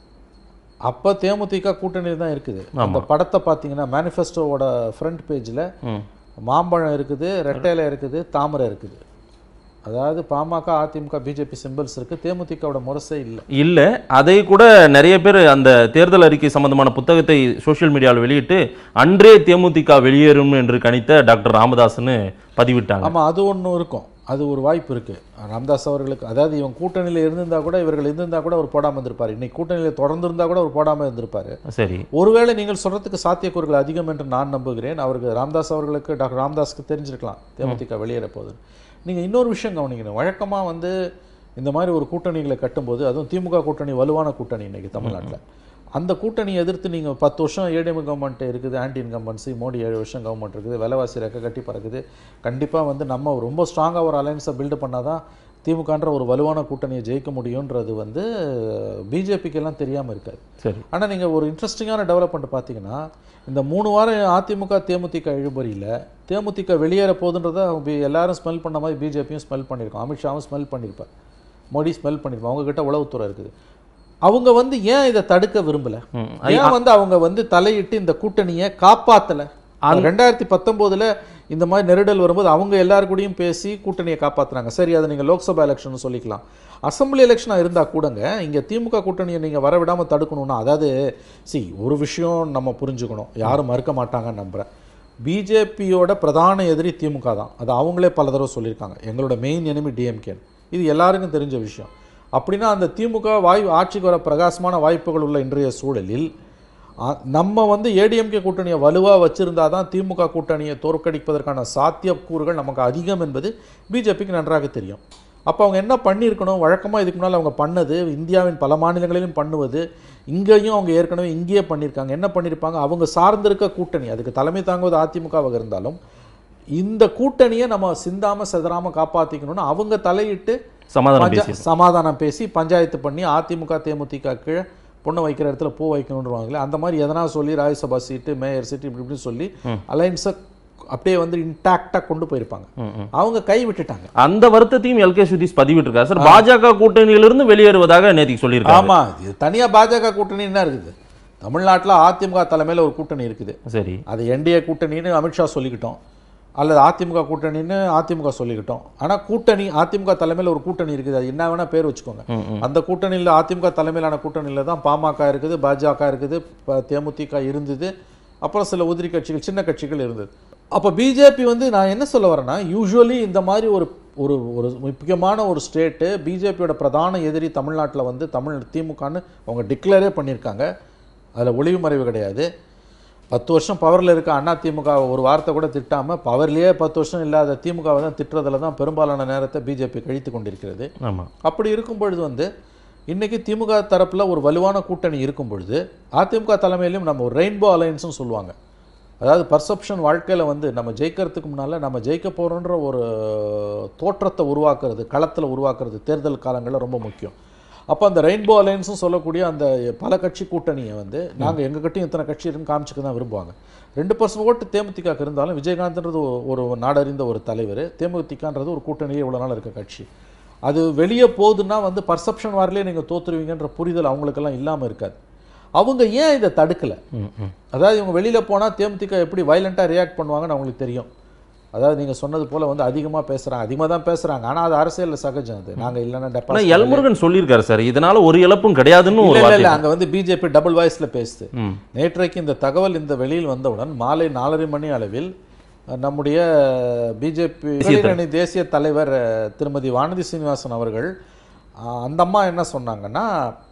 அப்போ தேமுதிக கூட்டணியில் தான் இருக்குது அந்த படத்தை பார்த்தீங்கன்னா மேனிஃபெஸ்டோவோட ஃப்ரண்ட் பேஜில் ம். மாம்பழம் இருக்குது ரெட்டையில இருக்குது தாமரை இருக்குது அதாவது பாமக அதிமுக பிஜேபி சிம்பிள்ஸ் இருக்குது தேமுதிகவோட முரசே இல்லை இல்ல அதை கூட நிறைய பேர் அந்த தேர்தல் அறிக்கை சம்பந்தமான புத்தகத்தை சோஷியல் மீடியாவில் வெளியிட்டு அன்றே தேமுதிக வெளியேறும் என்று கணித்த டாக்டர் ராமதாஸ்னு பதிவிட்டாங்க ஆமாம் அது ஒன்று இருக்கும் அது ஒரு வாய்ப்பு இருக்கு ராமதாஸ் அவர்களுக்கு அதாவது இவன் கூட்டணியில் இருந்திருந்தா கூட இவர்கள் இருந்திருந்தா கூட அவர் போடாமல் இருந்திருப்பார் இன்னைக்கு கூட்டணியில் தொடர்ந்து இருந்தா கூட அவர் போடாமல் இருந்திருப்பார் சரி ஒருவேளை நீங்கள் சொல்றதுக்கு சாத்தியக்கூறுகள் அதிகம் என்று நான் நம்புகிறேன் அவருக்கு ராமதாஸ் அவர்களுக்கு டாக்டர் ராமதாஸ்க்கு தெரிஞ்சிருக்கலாம் தேமுதிக வெளியேற போகுது நீங்கள் இன்னொரு விஷயம் கவனிக்கணும் வழக்கமாக வந்து இந்த மாதிரி ஒரு கூட்டணிகளை கட்டும்போது அதுவும் திமுக கூட்டணி வலுவான கூட்டணி இன்னைக்கு தமிழ்நாட்டில் அந்த கூட்டணியை எதிர்த்து நீங்கள் பத்து வருஷம் ஏடிஎம் கவர்மெண்ட் இருக்குது ஆன்டி இன்கம்பன்சி மோடி ஏழு வருஷம் கவர்மெண்ட் இருக்குது விலைவாசி ரெக்க கட்டி பறக்குது கண்டிப்பாக வந்து நம்ம ரொம்ப ஸ்ட்ராங்காக ஒரு அலைன்ஸை பில்டு பண்ணால் தான் திமுகன்ற ஒரு வலுவான கூட்டணியை ஜெயிக்க முடியுன்றது வந்து பிஜேபிக்கு எல்லாம் தெரியாமல் இருக்காது சரி ஆனால் நீங்கள் ஒரு இன்ட்ரெஸ்டிங்கான டெவலப்மெண்ட் பார்த்தீங்கன்னா இந்த மூணு வாரம் அதிமுக தேமுதிக இழுபறியில் தேமுதிக வெளியேற போகுதுன்றதை அவங்க பி- எல்லாரும் ஸ்மெல் பண்ண மாதிரி பிஜேபியும் ஸ்மெல் பண்ணியிருக்கோம் அமித்ஷாவும் ஸ்மெல் பண்ணியிருப்பார் மோடி ஸ்மெல் பண்ணியிருப்பார் அவங்கக்கிட்ட உளவுத்துறை இருக்குது அவங்க வந்து ஏன் இதை தடுக்க விரும்பல ம். ஏன் வந்து அவங்க வந்து தலையிட்டு இந்த கூட்டணியை காப்பாத்தல ரெண்டாயிரத்தி பத்தொம்போதுல இந்த மாதிரி நெருடல் வரும்போது அவங்க எல்லாரு கூடயும் பேசி கூட்டணியை காப்பாத்துறாங்க சரி அதை நீங்க லோக்சபா எலெக்ஷன் சொல்லிக்கலாம் அசெம்பிளி எலெக்ஷனாக இருந்தா கூடங்க இங்க திமுக கூட்டணியை நீங்க வரவிடாம தடுக்கணும்னா அதாவது சி ஒரு விஷயம் நம்ம புரிஞ்சுக்கணும் யாரும் மறுக்க மாட்டாங்கன்னு நம்புறேன் பிஜேபியோட பிரதான எதிரி திமுக தான் அது அவங்களே பல தடவை சொல்லியிருக்காங்க எங்களோட மெயின் enemy டிஎம்கே இது எல்லாருக்கும் தெரிஞ்ச விஷயம் அப்படின்னா அந்த திமுக வாய் ஆட்சிக்கு வர பிரகாசமான வாய்ப்புகள் உள்ள இன்றைய சூழலில் அ- நம்ம வந்து ஏடிஎம்கே கூட்டணியை வலுவாக வச்சிருந்தா தான் திமுக கூட்டணியை தோற்கடிப்பதற்கான சாத்தியக்கூறுகள் நமக்கு அதிகம் என்பது பிஜேபிக்கு நன்றாக தெரியும் அப்போ அவங்க என்ன பண்ணியிருக்கணும் வழக்கமாக இதுக்கு முன்னால் அவங்க பண்ணது இந்தியாவின் பல மாநிலங்களிலும் பண்ணுவது இங்கேயும் அவங்க ஏற்கனவே இங்கேயே பண்ணியிருக்காங்க என்ன பண்ணியிருப்பாங்க அவங்க சார்ந்திருக்க கூட்டணி அதுக்கு தலைமை தாங்குவது அதிமுகவாக இருந்தாலும் இந்த கூட்டணியை நம்ம சிந்தாம செதறாம காப்பாத்திக்கணும்னு அவங்க தலையிட்டு சமாதானம் பஞ்சா- பேசி சமாதானம் பேசி பஞ்சாயத்து பண்ணி அதிமுக தேமுதிக கீழே பொண்ணு வைக்கிற இடத்துல பூ வைக்கணுன்றவாங்களே அந்த மாதிரி எதனா சொல்லி ராஜ்யசபா சீட்டு மேயர் சீட்டு இப்படி இப்படி சொல்லி அலைன்ஸை அப்படியே வந்து இன்டாக்டாக கொண்டு போயிருப்பாங்க அவங்க கை விட்டுட்டாங்க அந்த வருத்தத்தையும் எல்கே சுதீஷ் பதிவிட்டிருக்காரு சார் பாஜக கூட்டணியிலிருந்து வெளியேறுவதாக நேத்திக்கு சொல்லியிருக்காரு ஆமா இது தனியா பாஜக கூட்டணி என்ன இருக்குது தமிழ்நாட்டுல அதிமுக தலைமையில ஒரு கூட்டணி இருக்குது சரி அது என்டிஏ கூட்டணின்னு அமித்ஷா சொல்லிக்கிட்டோம் அல்லது அதிமுக கூட்டணின்னு அதிமுக சொல்லிக்கிட்டோம் ஆனா கூட்டணி அதிமுக தலைமையில் ஒரு கூட்டணி இருக்குது அது என்ன வேணா பேர் வச்சுக்கோங்க அந்த கூட்டணியில் அதிமுக தலைமையிலான கூட்டணியில் தான் பாமக இருக்குது பாஜக இருக்குது ப- தேமுதிக இருந்தது அப்புறம் சில உதிரி கட்சிகள் சின்ன கட்சிகள் இருந்தது அப்போ பிஜேபி வந்து நான் என்ன சொல்ல வரேன்னா யூஸ்வலி இந்த மாதிரி ஒரு ஒரு ஒரு முக்கியமான ஒரு ஸ்டேட்டு பிஜேபியோட பிரதான எதிரி தமிழ்நாட்டில் வந்து தமிழ் திமுகன்னு அவங்க டிக்ளேரே பண்ணியிருக்காங்க அதில் ஒளிவு மறைவு கிடையாது பத்து வருஷம் பவரில் இருக்க அண்ணா திமுக ஒரு வார்த்தை கூட திட்டாம பவர்லேயே பத்து வருஷம் இல்லாத திமுகவை தான் திட்டுறதுல தான் பெரும்பாலான நேரத்தை பிஜேபி கழித்து கொண்டிருக்கிறது ஆமா அப்படி இருக்கும் பொழுது வந்து இன்னைக்கு திமுக தரப்புல ஒரு வலுவான கூட்டணி இருக்கும் பொழுது அதிமுக தலைமையிலும் நம்ம ஒரு ரெயின்போ அலையன்ஸ்னு சொல்லுவாங்க அதாவது பர்செப்ஷன் வாழ்க்கையில வந்து நம்ம ஜெயிக்கிறதுக்கு முன்னால நம்ம ஜெயிக்க போறோன்ற ஒரு தோற்றத்தை உருவாக்குறது களத்துல உருவாக்குறது தேர்தல் காலங்களில் ரொம்ப முக்கியம் அப்போ அந்த ரெயின்போ அலையன்ஸும் சொல்லக்கூடிய அந்த பல கட்சி கூட்டணியை வந்து நாங்கள் எங்கள் கட்சியும் இத்தனை கட்சி இருக்குன்னு காமிச்சுக்க தான் விரும்புவாங்க ரெண்டு பர்சன்ட் ஓட்டு தேமுதிக இருந்தாலும் விஜயகாந்த்ன்றது ஒரு- ஒரு நாடறிந்த ஒரு தலைவர் தேமுதிகன்றது ஒரு கூட்டணியே இவ்வளோ நாள் இருக்க கட்சி அது வெளியே போகுதுன்னா வந்து பர்செப்ஷன் வாரிலே நீங்கள் தோத்துருவீங்கன்ற புரிதல் அவங்களுக்கெல்லாம் இல்லாமல் இருக்காது அவங்க ஏன் இதை தடுக்கலை ம், ம். அதாவது இவங்க வெளியில் போனால் தேமுதிக எப்படி வைலண்ட்டாக ரியாக்ட் பண்ணுவாங்கன்னு அவங்களுக்கு தெரியும் அதாவது நீங்கள் சொன்னது போல் வந்து அதிகமாக பேசுகிறாங்க அதிகமாக தான் பேசுகிறாங்க ஆனால் அது அரசியலில் சகஜம் அது நாங்கள் இல்லைன்னா ஆனா டெபாசிட் எல்முருகன் சொல்லியிருக்காரு சார் இதனால ஒரு இழப்பும் கிடையாதுன்னு ஒரு இல்லை வார்த்தை இல்லை அங்கே வந்து பிஜேபி டபுள் வாய்ஸில் பேசுது ம். நேற்றைக்கு இந்த தகவல் இந்த வெளியில் வந்தவுடன் மாலை நாலரை மணி அளவில் அஹ், நம்முடைய பிஜேபி இளைஞரணி தேசிய தலைவர் அஹ், திருமதி வானதி சீனிவாசன் அவர்கள் அஹ், அந்த அம்மா என்ன சொன்னாங்கன்னா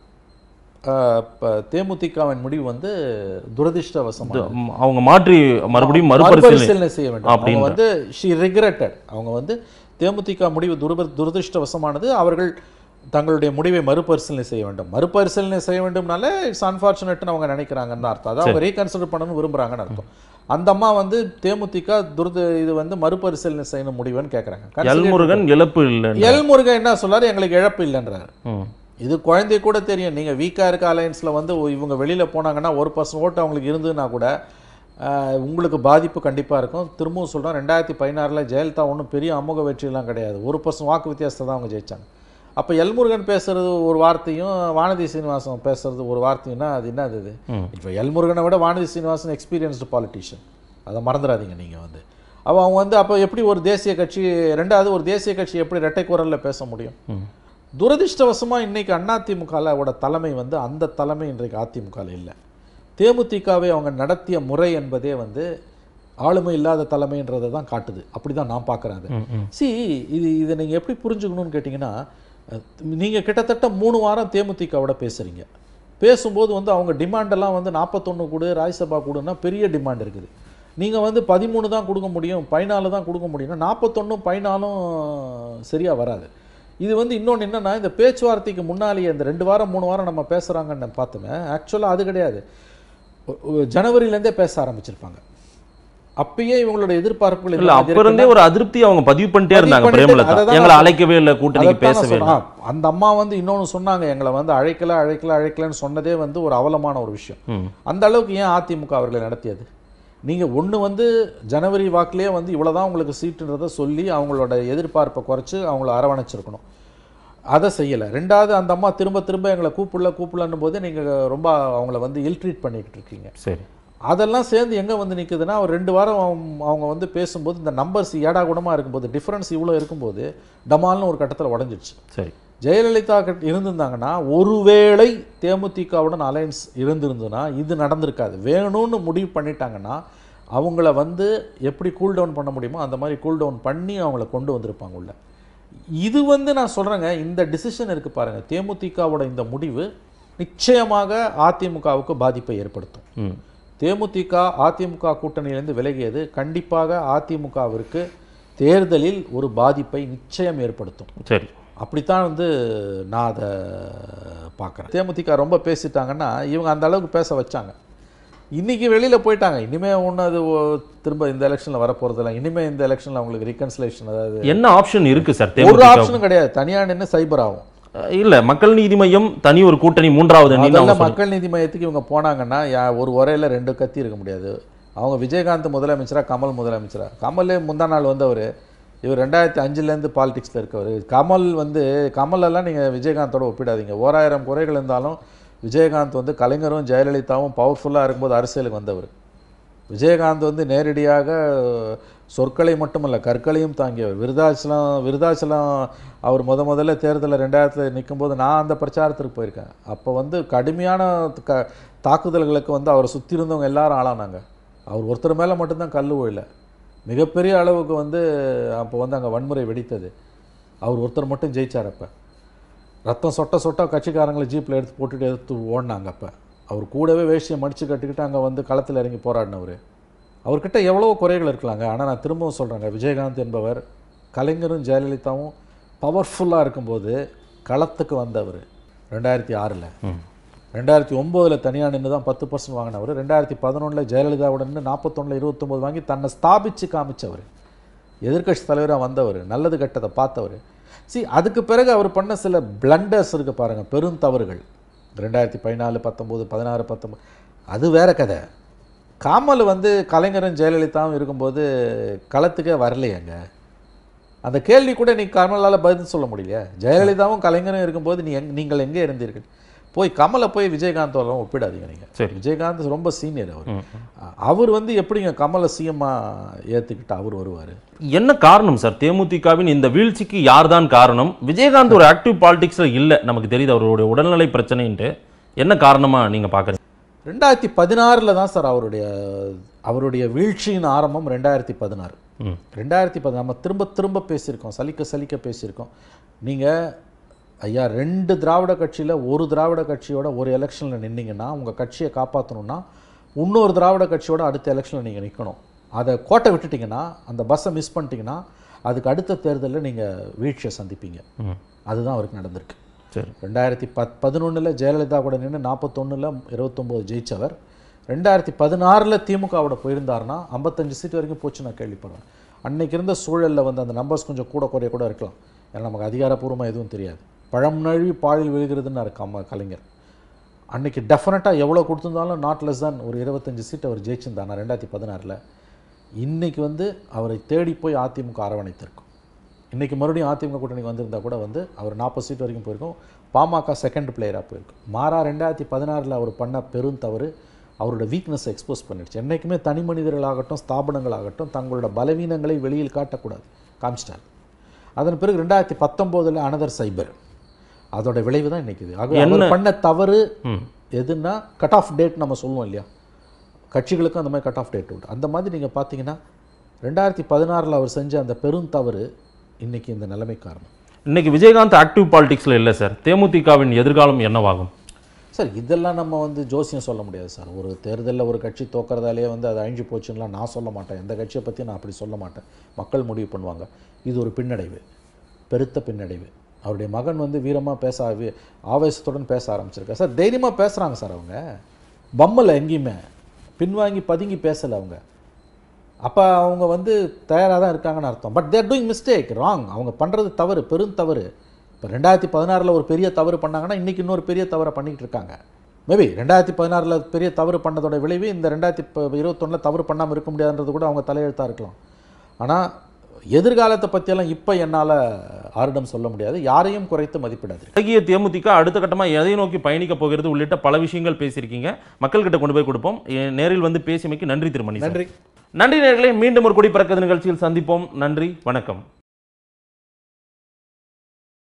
அஹ், இப்ப தேமுதிகவின் முடிவு வந்து துரதிர்ஷ்டவசமாக ம், அவங்க மாற்றி மறுபடியும் மறுபரிசீலனை மறுபரிசீலனை செய்ய வேண்டும் அவங்க அப்படின்ற. வந்து ஷி ரிக்ரெட்டட் அவங்க வந்து தேமுதிக முடிவு துரப துரதிருஷ்டவசமானது அவர்கள் தங்களுடைய முடிவை மறுபரிசீலனை செய்ய வேண்டும் மறுபரிசீலனை செய்ய வேண்டும்னாலே இட்ஸ் அன்ஃபார்ச்சுனேட்னு அவங்க நினைக்கிறாங்கன்னு தான் அர்த்தம் அதாவது அவங்க ரீகன்சிடர் பண்ணணும்னு விரும்புறாங்கன்னு அர்த்தம் அந்த அம்மா வந்து தேமுதிக துரது இது வந்து மறுபரிசீலனை செய்யணும் முடிவுன்னு கேட்குறாங்க எல்முருகன் இழப்பு இல்லை எல் முருகன் என்ன சொல்றாரு எங்களுக்கு இழப்பு இல்லைன்றாரு ம். இது குழந்தை கூட தெரியும் நீங்க வீக்கா இருக்க அலையன்ஸ்ல வந்து இவங்க வெளியில போனாங்கன்னா ஒரு பர்சன்ட் ஓட்டு அவங்களுக்கு இருந்ததுன்னா கூட ஆஹ், உங்களுக்கு பாதிப்பு கண்டிப்பா இருக்கும் திரும்பவும் சொல்றேன் ரெண்டாயிரத்தி பதினாறுல ஜெயலலிதா ஒன்றும் பெரிய அமோக வெற்றியெல்லாம் கிடையாது ஒரு பர்சன்ட் வாக்கு வித்தியாசத்தை தான் அவங்க ஜெயிச்சாங்க அப்போ எல்முருகன் பேசுறது ஒரு வார்த்தையும் வானதி சீனிவாசன் பேசுறது ஒரு வார்த்தையும்னா அது என்ன அது இப்போ எல்முருகனை விட வானதி சீனிவாசன் எக்ஸ்பீரியன்ஸ்டு பாலிட்டிஷியன் அதை மறந்துடாதீங்க நீங்க வந்து அப்ப அவங்க வந்து அப்போ எப்படி ஒரு தேசிய கட்சி ரெண்டாவது ஒரு தேசிய கட்சி எப்படி இரட்டை குரல்ல பேச முடியும் துரதிர்ஷ்டவசமாக இன்னைக்கு அதிமுகவோட தலைமை வந்து அந்த தலைமை இன்றைக்கு அதிமுகவில் இல்லை தேமுதிகவை அவங்க நடத்திய முறை என்பதே வந்து ஆளுமை இல்லாத தலைமைன்றதை தான் காட்டுது அப்படி தான் நான் பார்க்குறேன் அதை சி இது இதை நீங்கள் எப்படி புரிஞ்சுக்கணும்னு கேட்டிங்கன்னா நீங்கள் கிட்டத்தட்ட மூணு வாரம் தேமுதிகவோட பேசுகிறீங்க பேசும்போது வந்து அவங்க டிமாண்டெல்லாம் வந்து நாற்பத்தொன்று கொடு ராஜ்யசபா கொடுன்னா பெரிய டிமாண்ட் இருக்குது நீங்கள் வந்து பதிமூணு தான் கொடுக்க முடியும் பதினாலு தான் கொடுக்க முடியும்னா நாற்பத்தொன்னும் பதினாலும் சரியாக வராது இது வந்து இன்னொன்று என்னென்னா இந்த பேச்சுவார்த்தைக்கு முன்னாலேயே இந்த ரெண்டு வாரம் மூணு வாரம் நம்ம பேசுகிறாங்கன்னு பார்த்தோமே ஆக்சுவலாக அது கிடையாது ஒ- ஒ- ஜனவரியிலேருந்தே பேச ஆரம்பிச்சிருப்பாங்க அப்பயே இவங்களோட எதிர்பார்ப்புகள் இல்ல என்ன அப்ப இருந்தே ஒரு அதிருப்தி அவங்க பதிவு பண்ணிட்டே இருந்தாங்க பதிவு பண்ணிட்டு- பிரேமலதா அதைதான் எங்களை நான் அழைக்கவே இல்லை கூட்டணிக்கு அதைத்தான் நான் பேசவே இல்லை சொல்றேன். ஆ, அந்த அம்மா வந்து இன்னொன்னு சொன்னாங்க எங்களை வந்து அழைக்கல அழைக்கல அழைக்கலன்னு சொன்னதே வந்து ஒரு அவலமான ஒரு விஷயம் ம். அந்த அளவுக்கு ஏன் அதிமுக அவர்களை நடத்தியது நீங்க ஒண்ணு வந்து ஜனவரி வாக்குலயே வந்து இவ்வளவுதான் உங்களுக்கு சீட்டுன்றதை சொல்லி அவங்களோட எதிர்பார்ப்பை குறைச்சு அவங்கள அரவணைச்சிருக்கணும் அதை செய்யலை ரெண்டாவது அந்த அம்மா திரும்ப திரும்ப எங்களை கூப்பிடல கூப்பிடலன்னும் போது நீங்க ரொம்ப அவங்கள வந்து இல்ட்ரீட் பண்ணிக்கிட்டு இருக்கீங்க சரி அதெல்லாம் சேர்ந்து எங்கே வந்து நிற்குதுன்னா ஒரு ரெண்டு வாரம் அவங்க- அவங்க வந்து பேசும்போது இந்த நம்பர்ஸ் ஏடா கூடமாக இருக்கும்போது டிஃப்ரென்ஸ் இவ்வளோ இருக்கும்போது டமால்னு ஒரு கட்டத்தில் உடஞ்சிடுச்சு சரி ஜெயலலிதா கிட்ட இருந்திருந்தாங்கன்னா ஒருவேளை தேமுதிகவுடன் அலையன்ஸ் இருந்திருந்ததுன்னா இது நடந்திருக்காது வேணும்னு முடிவு பண்ணிட்டாங்கன்னா அவங்கள வந்து எப்படி கூல் டவுன் பண்ண முடியுமோ அந்த மாதிரி கூல் டவுன் பண்ணி அவங்கள கொண்டு வந்திருப்பாங்க உள்ள இது வந்து நான் சொல்கிறேங்க இந்த டிசிஷன் இருக்குது பாருங்கள் தேமுதிகவோட இந்த முடிவு நிச்சயமாக அதிமுகவுக்கு பாதிப்பை ஏற்படுத்தும் ம் தேமுதிக அதிமுக கூட்டணியிலிருந்து விலகியது கண்டிப்பாக அதிமுகவிற்கு தேர்தலில் ஒரு பாதிப்பை நிச்சயம் ஏற்படுத்தும் சரி அப்படித்தான் வந்து நான் அதை பார்க்குறேன் தேமுதிக ரொம்ப பேசிட்டாங்கன்னா இவங்க அந்த அளவுக்கு பேச வச்சாங்க இன்னைக்கு வெளியில் போயிட்டாங்க இனிமே ஒன்றும் அது ஒ- திரும்ப இந்த எலெக்ஷனில் வரப்போகிறதில்ல இனிமே இந்த எலெக்ஷனில் அவங்களுக்கு ரீகன்சிலேஷன் அதாவது என்ன ஆப்ஷன் இருக்கு சார் ஒரு தேமுதிக ஆப்ஷனும் கிடையாது தனியாக நின்று சைபர் ஆகும் இல்ல மக்கள் நீதி மையம் தனி ஒரு கூட்டணி மூன்றாவது அணின்னு முதல்ல அவங்க சொல்றாங்க. மக்கள் நீதி மையத்துக்கு இவங்க போனாங்கன்னா யா- ஒரு உரையில் ரெண்டு கத்தி இருக்க முடியாது அவங்க விஜயகாந்த் முதலமைச்சரா கமல் முதலமைச்சரா கமலே முந்தா நாள் வந்தவர் இவர் ரெண்டாயிரத்தி அஞ்சுலேருந்து பாலிடிக்ஸில் இருக்கவர் கமல் வந்து கமலெல்லாம் நீங்கள் விஜயகாந்தோட ஒப்பிடாதீங்க ஓராயிரம் குறைகள் இருந்தாலும் விஜயகாந்த் வந்து கலைஞரும் ஜெயலலிதாவும் பவர்ஃபுல்லாக இருக்கும்போது அரசியலுக்கு வந்தவர் விஜயகாந்த் வந்து நேரடியாக சொற்களை மட்டுமல்ல கற்களையும் தாங்கியவர் விருதாச்சலம் விருதாச்சலம் அவர் முத முதல்ல தேர்தலில் ரெண்டாயிரத்தில் நிற்கும்போது நான் அந்த பிரச்சாரத்திற்கு போயிருக்கேன் அப்போ வந்து கடுமையான க தாக்குதல்களுக்கு வந்து அவரை சுற்றி இருந்தவங்க எல்லாரும் ஆளானாங்க அவர் ஒருத்தர் மேலே மட்டும்தான் கல் விழல மிகப்பெரிய அளவுக்கு வந்து அப்போ வந்து அங்கே வன்முறை வெடித்தது அவர் ஒருத்தர் மட்டும் ஜெயிச்சார் அப்போ ரத்தம் சொட்ட சொட்ட கட்சிக்காரங்களை ஜீப்பில் எடுத்து போட்டுட்டு எடுத்து ஓடினாங்க அப்போ அவர் கூடவே வேஷ்டியை மடித்து கட்டிக்கிட்டு அங்கே வந்து களத்தில் இறங்கி போராடினவர் அவர்கிட்ட எவ்வளவோ குறைகள் இருக்கலாங்க ஆனால் நான் திரும்பவும் சொல்கிறேங்க விஜயகாந்த் என்பவர் கலைஞரும் ஜெயலலிதாவும் பவர்ஃபுல்லாக இருக்கும்போது களத்துக்கு வந்தவர் ரெண்டாயிரத்தி ஆறில் ரெண்டாயிரத்தி ஒம்போதில் தனியாக நின்று தான் பத்து பர்சன்ட் வாங்கினவர் ரெண்டாயிரத்தி பதினொன்றில் ஜெயலலிதாவுடன் நின்று நாற்பத்தொன்னில் இருபத்தொம்போது வாங்கி தன்னை ஸ்தாபித்து காமிச்சவர் எதிர்க்கட்சி தலைவராக வந்தவர் நல்லது கெட்டதை பார்த்தவர் see அதுக்கு பிறகு அவர் பண்ண சில பிளண்டர்ஸ் இருக்கு பாருங்க பெரும் தவறுகள் ரெண்டாயிரத்தி பதினாலு பத்தொம்போது பதினாறு பத்தொம்போது அது வேற கதை காமல் வந்து கலைஞரும் ஜெயலலிதாவும் இருக்கும்போது களத்துக்கே வரலையேங்க அந்த கேள்வி கூட நீ கமலால் பதில் சொல்ல முடியலையே ஜெயலலிதாவும் கலைஞரும் இருக்கும்போது நீ எங் நீங்கள் எங்கே இருந்தீர்கள் போய் கமலை போய் விஜயகாந்தோலாம் ஒப்பிடாதீங்க நீங்கள் சரி. விஜயகாந்த் ரொம்ப சீனியர் அவர் அவர் வந்து எப்படிங்க கமலை சிஎம்மா ஏற்றுக்கிட்டு அவர் வருவார் என்ன காரணம் சார் தேமுதிகவின் இந்த வீழ்ச்சிக்கு யார்தான் காரணம் விஜயகாந்த் ஒரு ஆக்டிவ் பாலிடிக்ஸ்ல இல்ல நமக்கு தெரியுது அவருடைய உடல்நிலை பிரச்சனைன்ட்டு என்ன காரணமா நீங்க பாக்குறீங்க ரெண்டாயிரத்தி பதினாறில் தான் சார் அவருடைய அவருடைய வீழ்ச்சியின் ஆரம்பம் ரெண்டாயிரத்தி பதினாறு ம். ரெண்டாயிரத்தி பதி நம்ம திரும்ப திரும்ப பேசியிருக்கோம் சலிக்க சலிக்க பேசியிருக்கோம் நீங்கள் ஐயா ரெண்டு திராவிட கட்சியில் ஒரு திராவிட கட்சியோட ஒரு எலெக்ஷனில் நின்னீங்கன்னா உங்கள் கட்சியை காப்பாற்றணும்னா இன்னொரு திராவிட கட்சியோட அடுத்த எலெக்ஷனில் நீங்கள் நிற்கணும் அதை கோட்டை விட்டுட்டீங்கன்னா அந்த பஸ்ஸை மிஸ் பண்ணிட்டீங்கன்னா அதுக்கு அடுத்த தேர்தலில் நீங்கள் வீழ்ச்சியை சந்திப்பீங்க அதுதான் அவருக்கு நடந்திருக்கு சரி ரெண்டாயிரத்தி பத் பதினொன்றில் ஜெயலலிதா கூட நின்று நாற்பத்தொன்னில் இருபத்தொம்போது ஜெயிச்சவர் ரெண்டாயிரத்தி பதினாறில் திமுகவோட போயிருந்தாருன்னா ஐம்பத்தஞ்சு சீட் வரைக்கும் போச்சு நான் கேள்விப்படுறேன் அன்னைக்கு இருந்த சூழலில் வந்து அந்த நம்பர்ஸ் கொஞ்சம் கூட குறைய கூட இருக்கலாம் ஏன்னா நமக்கு அதிகாரப்பூர்வமாக எதுவும் தெரியாது பழம் நழுவி பாலில் விழுகிறதுன்னு இருக்காம கலைஞர் அன்னைக்கு டெஃபினட்டாக எவ்வளோ கொடுத்துருந்தாலும் நாட் லெஸ் தான் ஒரு இருபத்தஞ்சு சீட் அவர் ஜெயிச்சிருந்தார் ரெண்டாயிரத்தி பதினாறில் இன்னைக்கு வந்து அவரை தேடி போய் அதிமுக அரவணைத்திருக்கும் இன்னைக்கு மறுபடியும் அதிமுக கூட்டணிக்கு வந்திருந்தா கூட வந்து அவர் நாற்பது சீட் வரைக்கும் போயிருக்கும் பாமக செகண்ட் பிளேயராக போயிருக்கும் மாறா ரெண்டாயிரத்தி பதினாறில் அவர் பண்ண பெரும் தவறு அவரோட வீக்னஸை எக்ஸ்போஸ் பண்ணிடுச்சு என்றைக்குமே தனி மனிதர்களாகட்டும் ஸ்தாபனங்களாகட்டும் தங்களோட பலவீனங்களை வெளியில் காட்டக்கூடாது காமிச்சிட்டார் அதன் பிறகு ரெண்டாயிரத்தி பத்தொம்போதில் அனதர் சைபர் அதோட விளைவு தான் இன்னைக்கு இது ஆக அவர் பண்ண தவறு ம் எதுன்னா கட் ஆஃப் டேட் நம்ம சொல்லுவோம் இல்லையா கட்சிகளுக்கும் அந்த மாதிரி கட் ஆஃப் டேட் உண்டு அந்த மாதிரி நீங்கள் பார்த்தீங்கன்னா ரெண்டாயிரத்தி பதினாறில் அவர் செஞ்ச அந்த பெரும் தவறு இன்னைக்கு இந்த நிலைமை காரணம் இன்னைக்கு விஜயகாந்த் ஆக்டிவ் பாலிடிக்ஸ்ல இல்லை சார் தேமுதிகவின் எதிர்காலம் என்னவாகும் சார் இதெல்லாம் நம்ம வந்து ஜோசியம் சொல்ல முடியாது சார் ஒரு தேர்தலில் ஒரு கட்சி தோக்கறதாலே வந்து அது அழிஞ்சு போச்சுன்னுலாம் நான் சொல்ல மாட்டேன் எந்த கட்சியை பற்றி நான் அப்படி சொல்ல மாட்டேன் மக்கள் முடிவு பண்ணுவாங்க இது ஒரு பின்னடைவு பெருத்த பின்னடைவு அவருடைய மகன் வந்து வீரமாக பேச வி- ஆவேசத்துடன் பேச ஆரம்பிச்சிருக்காரு சார் தைரியமாக பேசுகிறாங்க சார் அவங்க பம்மல எங்கேயுமே பின்வாங்கி பதுங்கி பேசலை அவங்க அப்போ அவங்க வந்து தயாராக தான் இருக்காங்கன்னு அர்த்தம் but they're doing mistake wrong அவங்க பண்ணுறது தவறு பெரும் தவறு இப்போ ரெண்டாயிரத்தி பதினாறில் ஒரு பெரிய தவறு பண்ணாங்கன்னா இன்றைக்கி இன்னொரு பெரிய தவறை பண்ணிக்கிட்டு இருக்காங்க மேபி ரெண்டாயிரத்தி பதினாறில் பெரிய தவறு பண்ணதோட விளைவு இந்த ரெண்டாயிரத்தி இப்போ இருபத்தொன்னில் தவறு பண்ணாமல் இருக்க முடியாதுன்றது கூட அவங்க தலையெழுத்தாக இருக்கலாம் ஆனால் எதிர்காலத்தை பற்றியெல்லாம் இப்போ என்னால் ஆரிடம் சொல்ல முடியாது யாரையும் குறைத்து மதிப்பிடாது அழகிய தேமுதிக அடுத்த கட்டமா எதை நோக்கி பயணிக்க போகிறது உள்ளிட்ட பல விஷயங்கள் பேசியிருக்கீங்க மக்கள்கிட்ட கொண்டு போய் கொடுப்போம் எ- நேரில் வந்து பேசியமைக்கு நன்றி திருமணி சார். நன்றி நன்றி நேர்களே மீண்டும் ஒரு குடி பறக்கிறது நிகழ்ச்சியில் சந்திப்போம் நன்றி வணக்கம்